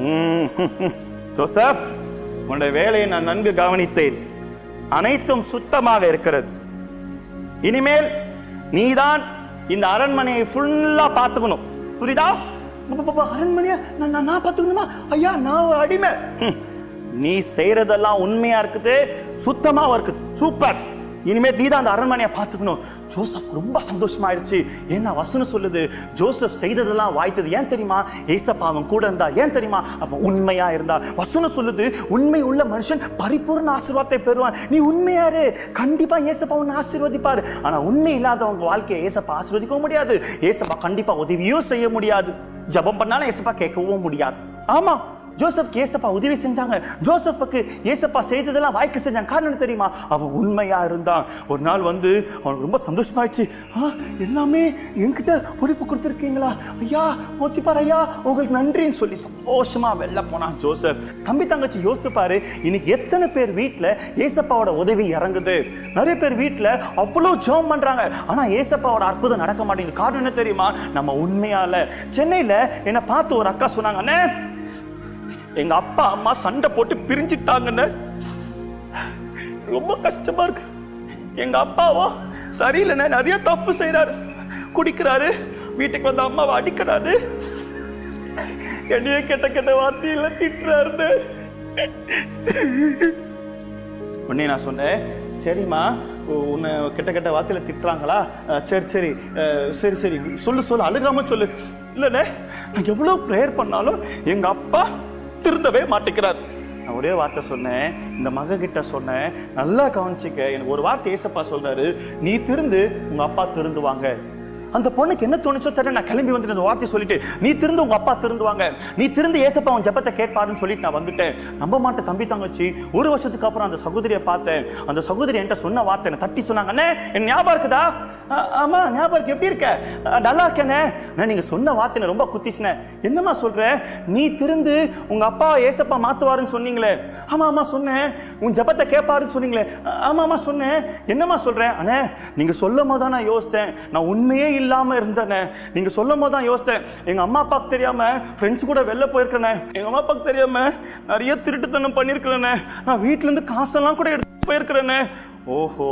D: ஜோசப் உன்னுடைய வேலையை நான் நன்கு கவனித்தேன் அனைத்தும் சுத்தமாக இருக்கிறது இனிமேல் நீதான் இந்த அரண்மனையை ஃபுல்லா பார்த்துக்கணும் புரியுதா ப- ப- ப- அரண்மனையா நான் நான் நான் பார்த்துக்கணுமா ஐயா நான் ஒரு அடிமை ஹம். நீ செய்யறதெல்லாம் உண்மையா இருக்குது சுத்தமா இருக்குது சூப்பர் இனிமேல் நீ தான் அந்த அரண்மனையை பார்த்துக்கணும் ஜோசப் ரொம்ப சந்தோஷமாயிடுச்சு ஏன்னா வசனம் சொல்லுது ஜோசப் செய்ததெல்லாம் வாய்த்தது ஏன் தெரியுமா ஏசப்பா அவன் கூட இருந்தா ஏன் தெரியுமா அவன் உண்மையா இருந்தா வசனம் சொல்லுது உண்மை உள்ள மனுஷன் பரிபூர்ண ஆசீர்வாதத்தை பெறுவான் நீ உண்மையாரு கண்டிப்பா ஏசப்பா உன்னை ஆசீர்வதிப்பாரு ஆனா உண்மை இல்லாதவங்க வாழ்க்கையை ஏசப்பா ஆசீர்வதிக்கவும் முடியாது ஏசப்பா கண்டிப்பா உதவியும் செய்ய முடியாது ஜெபம் பண்ணாலும் ஏசப்பா கேட்கவும் முடியாது ஆமா ஜோசப்க்கு ஏசப்பா உதவி செஞ்சாங்க ஜோசப்புக்கு ஏசப்பா செய்ததெல்லாம் வாய்க்கு செஞ்சாங்க காரணம் என்ன தெரியுமா அவன் உண்மையா இருந்தான் ஒரு நாள் வந்து அவனுக்கு ரொம்ப சந்தோஷமாயிடுச்சு ஆ எல்லாமே என்கிட்ட பொறுப்பு கொடுத்துருக்கீங்களா ஐயா போத்திப்பார் ஐயா உங்களுக்கு நன்றின்னு சொல்லி சந்தோஷமா வெளில போனான் ஜோசப் தம்பி தங்கச்சி யோசிச்சு பாரு இன்னைக்கு எத்தனை பேர் வீட்டில் ஏசப்பாவோட உதவி இறங்குது நிறைய பேர் வீட்டில் அவ்வளோ ஜெபம் பண்றாங்க ஆனா ஏசப்பாவோட அற்புதம் நடக்க மாட்டேங்குது காரணம் என்ன தெரியுமா நம்ம உண்மையால சென்னையில என்னை பார்த்து ஒரு அக்கா சொன்னாங்க அண்ணே எங்க அப்பா அம்மா சண்டை போட்டு பிரிஞ்சிட்டாங்கன்னு ரொம்ப கஷ்டமா இருக்கு எங்க அப்பாவோ சரியில்லைண்ணே நிறைய தப்பு செய்றாரு குடிக்கிறாரு வீட்டுக்கு வந்து அம்மாவை அடிக்கிறாரு என்னைய கெட்ட கெட்ட வார்த்தையில திட்டுறாருன்னு உடனே நான் சொன்னேன் சரிம்மா உ- உன்னை கெட்ட கெட்ட வார்த்தையில திட்டுறாங்களா அஹ், சரி சரி அஹ், சரி சரி சொல்லு சொல்லு அழுகாம சொல்லு இல்லைண்ணே நான் எவ்வளோ ப்ரேயர் பண்ணாலும் எங்க அப்பா திருந்தவே மாட்டேங்கிறார் நான் ஒரே வார்த்தை சொன்னேன் இந்த மக கிட்ட சொன்னேன் நல்லா கவனிச்சுக்க எனக்கு ஒரு வார்த்தை ஏசப்பா சொல்றாரு நீ திருந்து உங்க அப்பா திருந்துவாங்க அந்த பொண்ணுக்கு என்ன தோணுச்சோ தெரியல நான் கிளம்பி வந்துட்டு அந்த வார்த்தையை சொல்லிட்டு நீ திருந்து உங்க அப்பா திருந்துவாங்க நீ திருந்து ஏசப்பா உன் ஜெபத்தை கேட்பாருன்னு சொல்லிட்டு நான் வந்துட்டேன் நம்ப மாட்டேன் தம்பி தங்கச்சி ஒரு வருஷத்துக்கு அப்புறம் அந்த சகோதரியை பார்த்தேன் அந்த சகோதரி என்கிட்ட சொன்ன வார்த்தை என்னை தட்டி சொன்னாங்க அண்ணே என் ஞாபகம் இருக்குதா "ஆ, ஆமா ஞாபகம் இருக்கு எப்படி இருக்க "ஆ, நல்லா இருக்கேனே நான் நீங்க சொன்ன வார்த்தை என்னை ரொம்ப குத்திச்சுனே என்னம்மா சொல்ற நீ திருந்து உங்க அப்பா ஏசப்பா மாத்துவாருன்னு சொன்னீங்களே ஆமா ஆமா சொன்னேன் உன் ஜெபத்தை கேட்பாருன்னு சொன்னீங்களே "ஆ, ஆமா ஆமா சொன்னேன் என்னம்மா சொல்றேன் அண்ணே நீங்க சொல்லும் போது தான் நான் யோசித்தேன் நான் உண்மையே இல்லாம இருந்தேனே நீங்க சொல்லும் போது தான் யோசித்தேன் எங்க அம்மா அப்பாவுக்கு தெரியாம ஃப்ரெண்ட்ஸ் கூட வெளில போயிருக்கேனே எங்க அம்மா அப்பாவுக்கு தெரியாம நிறைய திருட்டுத்தனம் பண்ணியிருக்கிறேனே நான் வீட்ல இருந்து காசெல்லாம் கூட எடுத்து போயிருக்கிறேனே ஓஹோ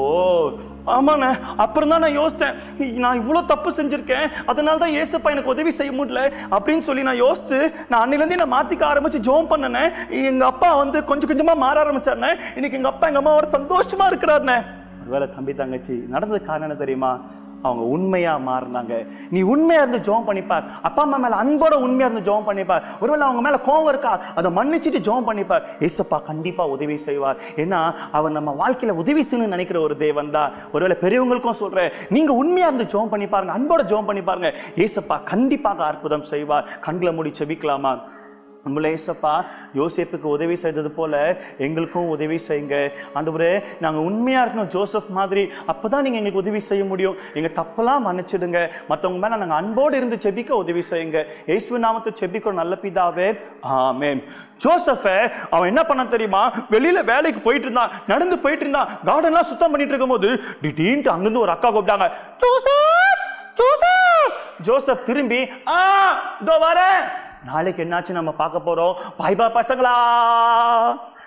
D: ஆமாண்ணே அப்புறம் தான் நான் யோசித்தேன் நான் இவ்வளோ தப்பு செஞ்சுருக்கேன் அதனால தான் ஏசப்பா எனக்கு உதவி செய்ய முடியல அப்படின்னு சொல்லி நான் யோசித்து நான் அன்னிலேருந்து நான் மாற்றிக்க ஆரம்பிச்சு ஜோம் பண்ணனே எங்கள் அப்பா வந்து கொஞ்சம் கொஞ்சமாக மாற ஆரம்பிச்சாருண்ணே இன்னைக்கு எங்கள் அப்பா எங்கள் அம்மாவோட சந்தோஷமா இருக்கிறாருண்ணே ஒருவேளை தம்பி தங்கச்சி நடந்தது காரணம் என்ன தெரியுமா அவங்க உண்மையா மாறினாங்க நீ உண்மையா இருந்து ஜோம் பண்ணிப்பார் அப்பா அம்மா மேல அன்போட உண்மையா இருந்து ஜோம் பண்ணிப்பார் ஒருவேளை அவங்க மேல கோவம் இருக்கா அதை மன்னிச்சிட்டு ஜோம் பண்ணிப்பார் ஏசப்பா கண்டிப்பா உதவி செய்வார் ஏன்னா அவர் நம்ம வாழ்க்கையில உதவி செய்யணும்னு நினைக்கிற ஒரு தேவன் தான் ஒருவேளை பெரியவங்களுக்கும் சொல்றேன் நீங்க உண்மையா இருந்து ஜோம் பண்ணி பாருங்க அன்போட ஜோம் பண்ணி பாருங்க ஏசப்பா கண்டிப்பாக அற்புதம் செய்வார் கண்களை மூடி செபிக்கலாமா நம்மள ஏசப்பா யோசேப்புக்கு உதவி செய்தது போல எங்களுக்கும் உதவி செய்யுங்க ஆண்டவரே நாங்கள் உண்மையாக இருக்கணும் ஜோசப் மாதிரி அப்போ தான் நீங்கள் எங்களுக்கு உதவி செய்ய முடியும் எங்கள் தப்பெல்லாம் மன்னிச்சிடுங்க மற்றவங்க மேலே நாங்கள் அன்போடு இருந்து செபிக்க உதவி செய்யுங்க இயேசு நாமத்தை செபிக்கிறோம் நல்ல பிதாவே ஆமென் ஜோசஃபை அவன் என்ன பண்ண தெரியுமா வெளியில வேலைக்கு போயிட்டு இருந்தான் நடந்து போயிட்டு இருந்தான் கார்டன்லாம் சுத்தம் பண்ணிட்டு இருக்கும்போது திடீர்னு அங்கிருந்து ஒரு அக்கா கூப்பிட்டாங்க ஜோசப் ஜோசப் ஜோசப் திரும்பி ஆ இதோ வரேன் நாளைக்கு என்னாச்சு நம்ம பார்க்க போறோம் பாய் பா பசங்களா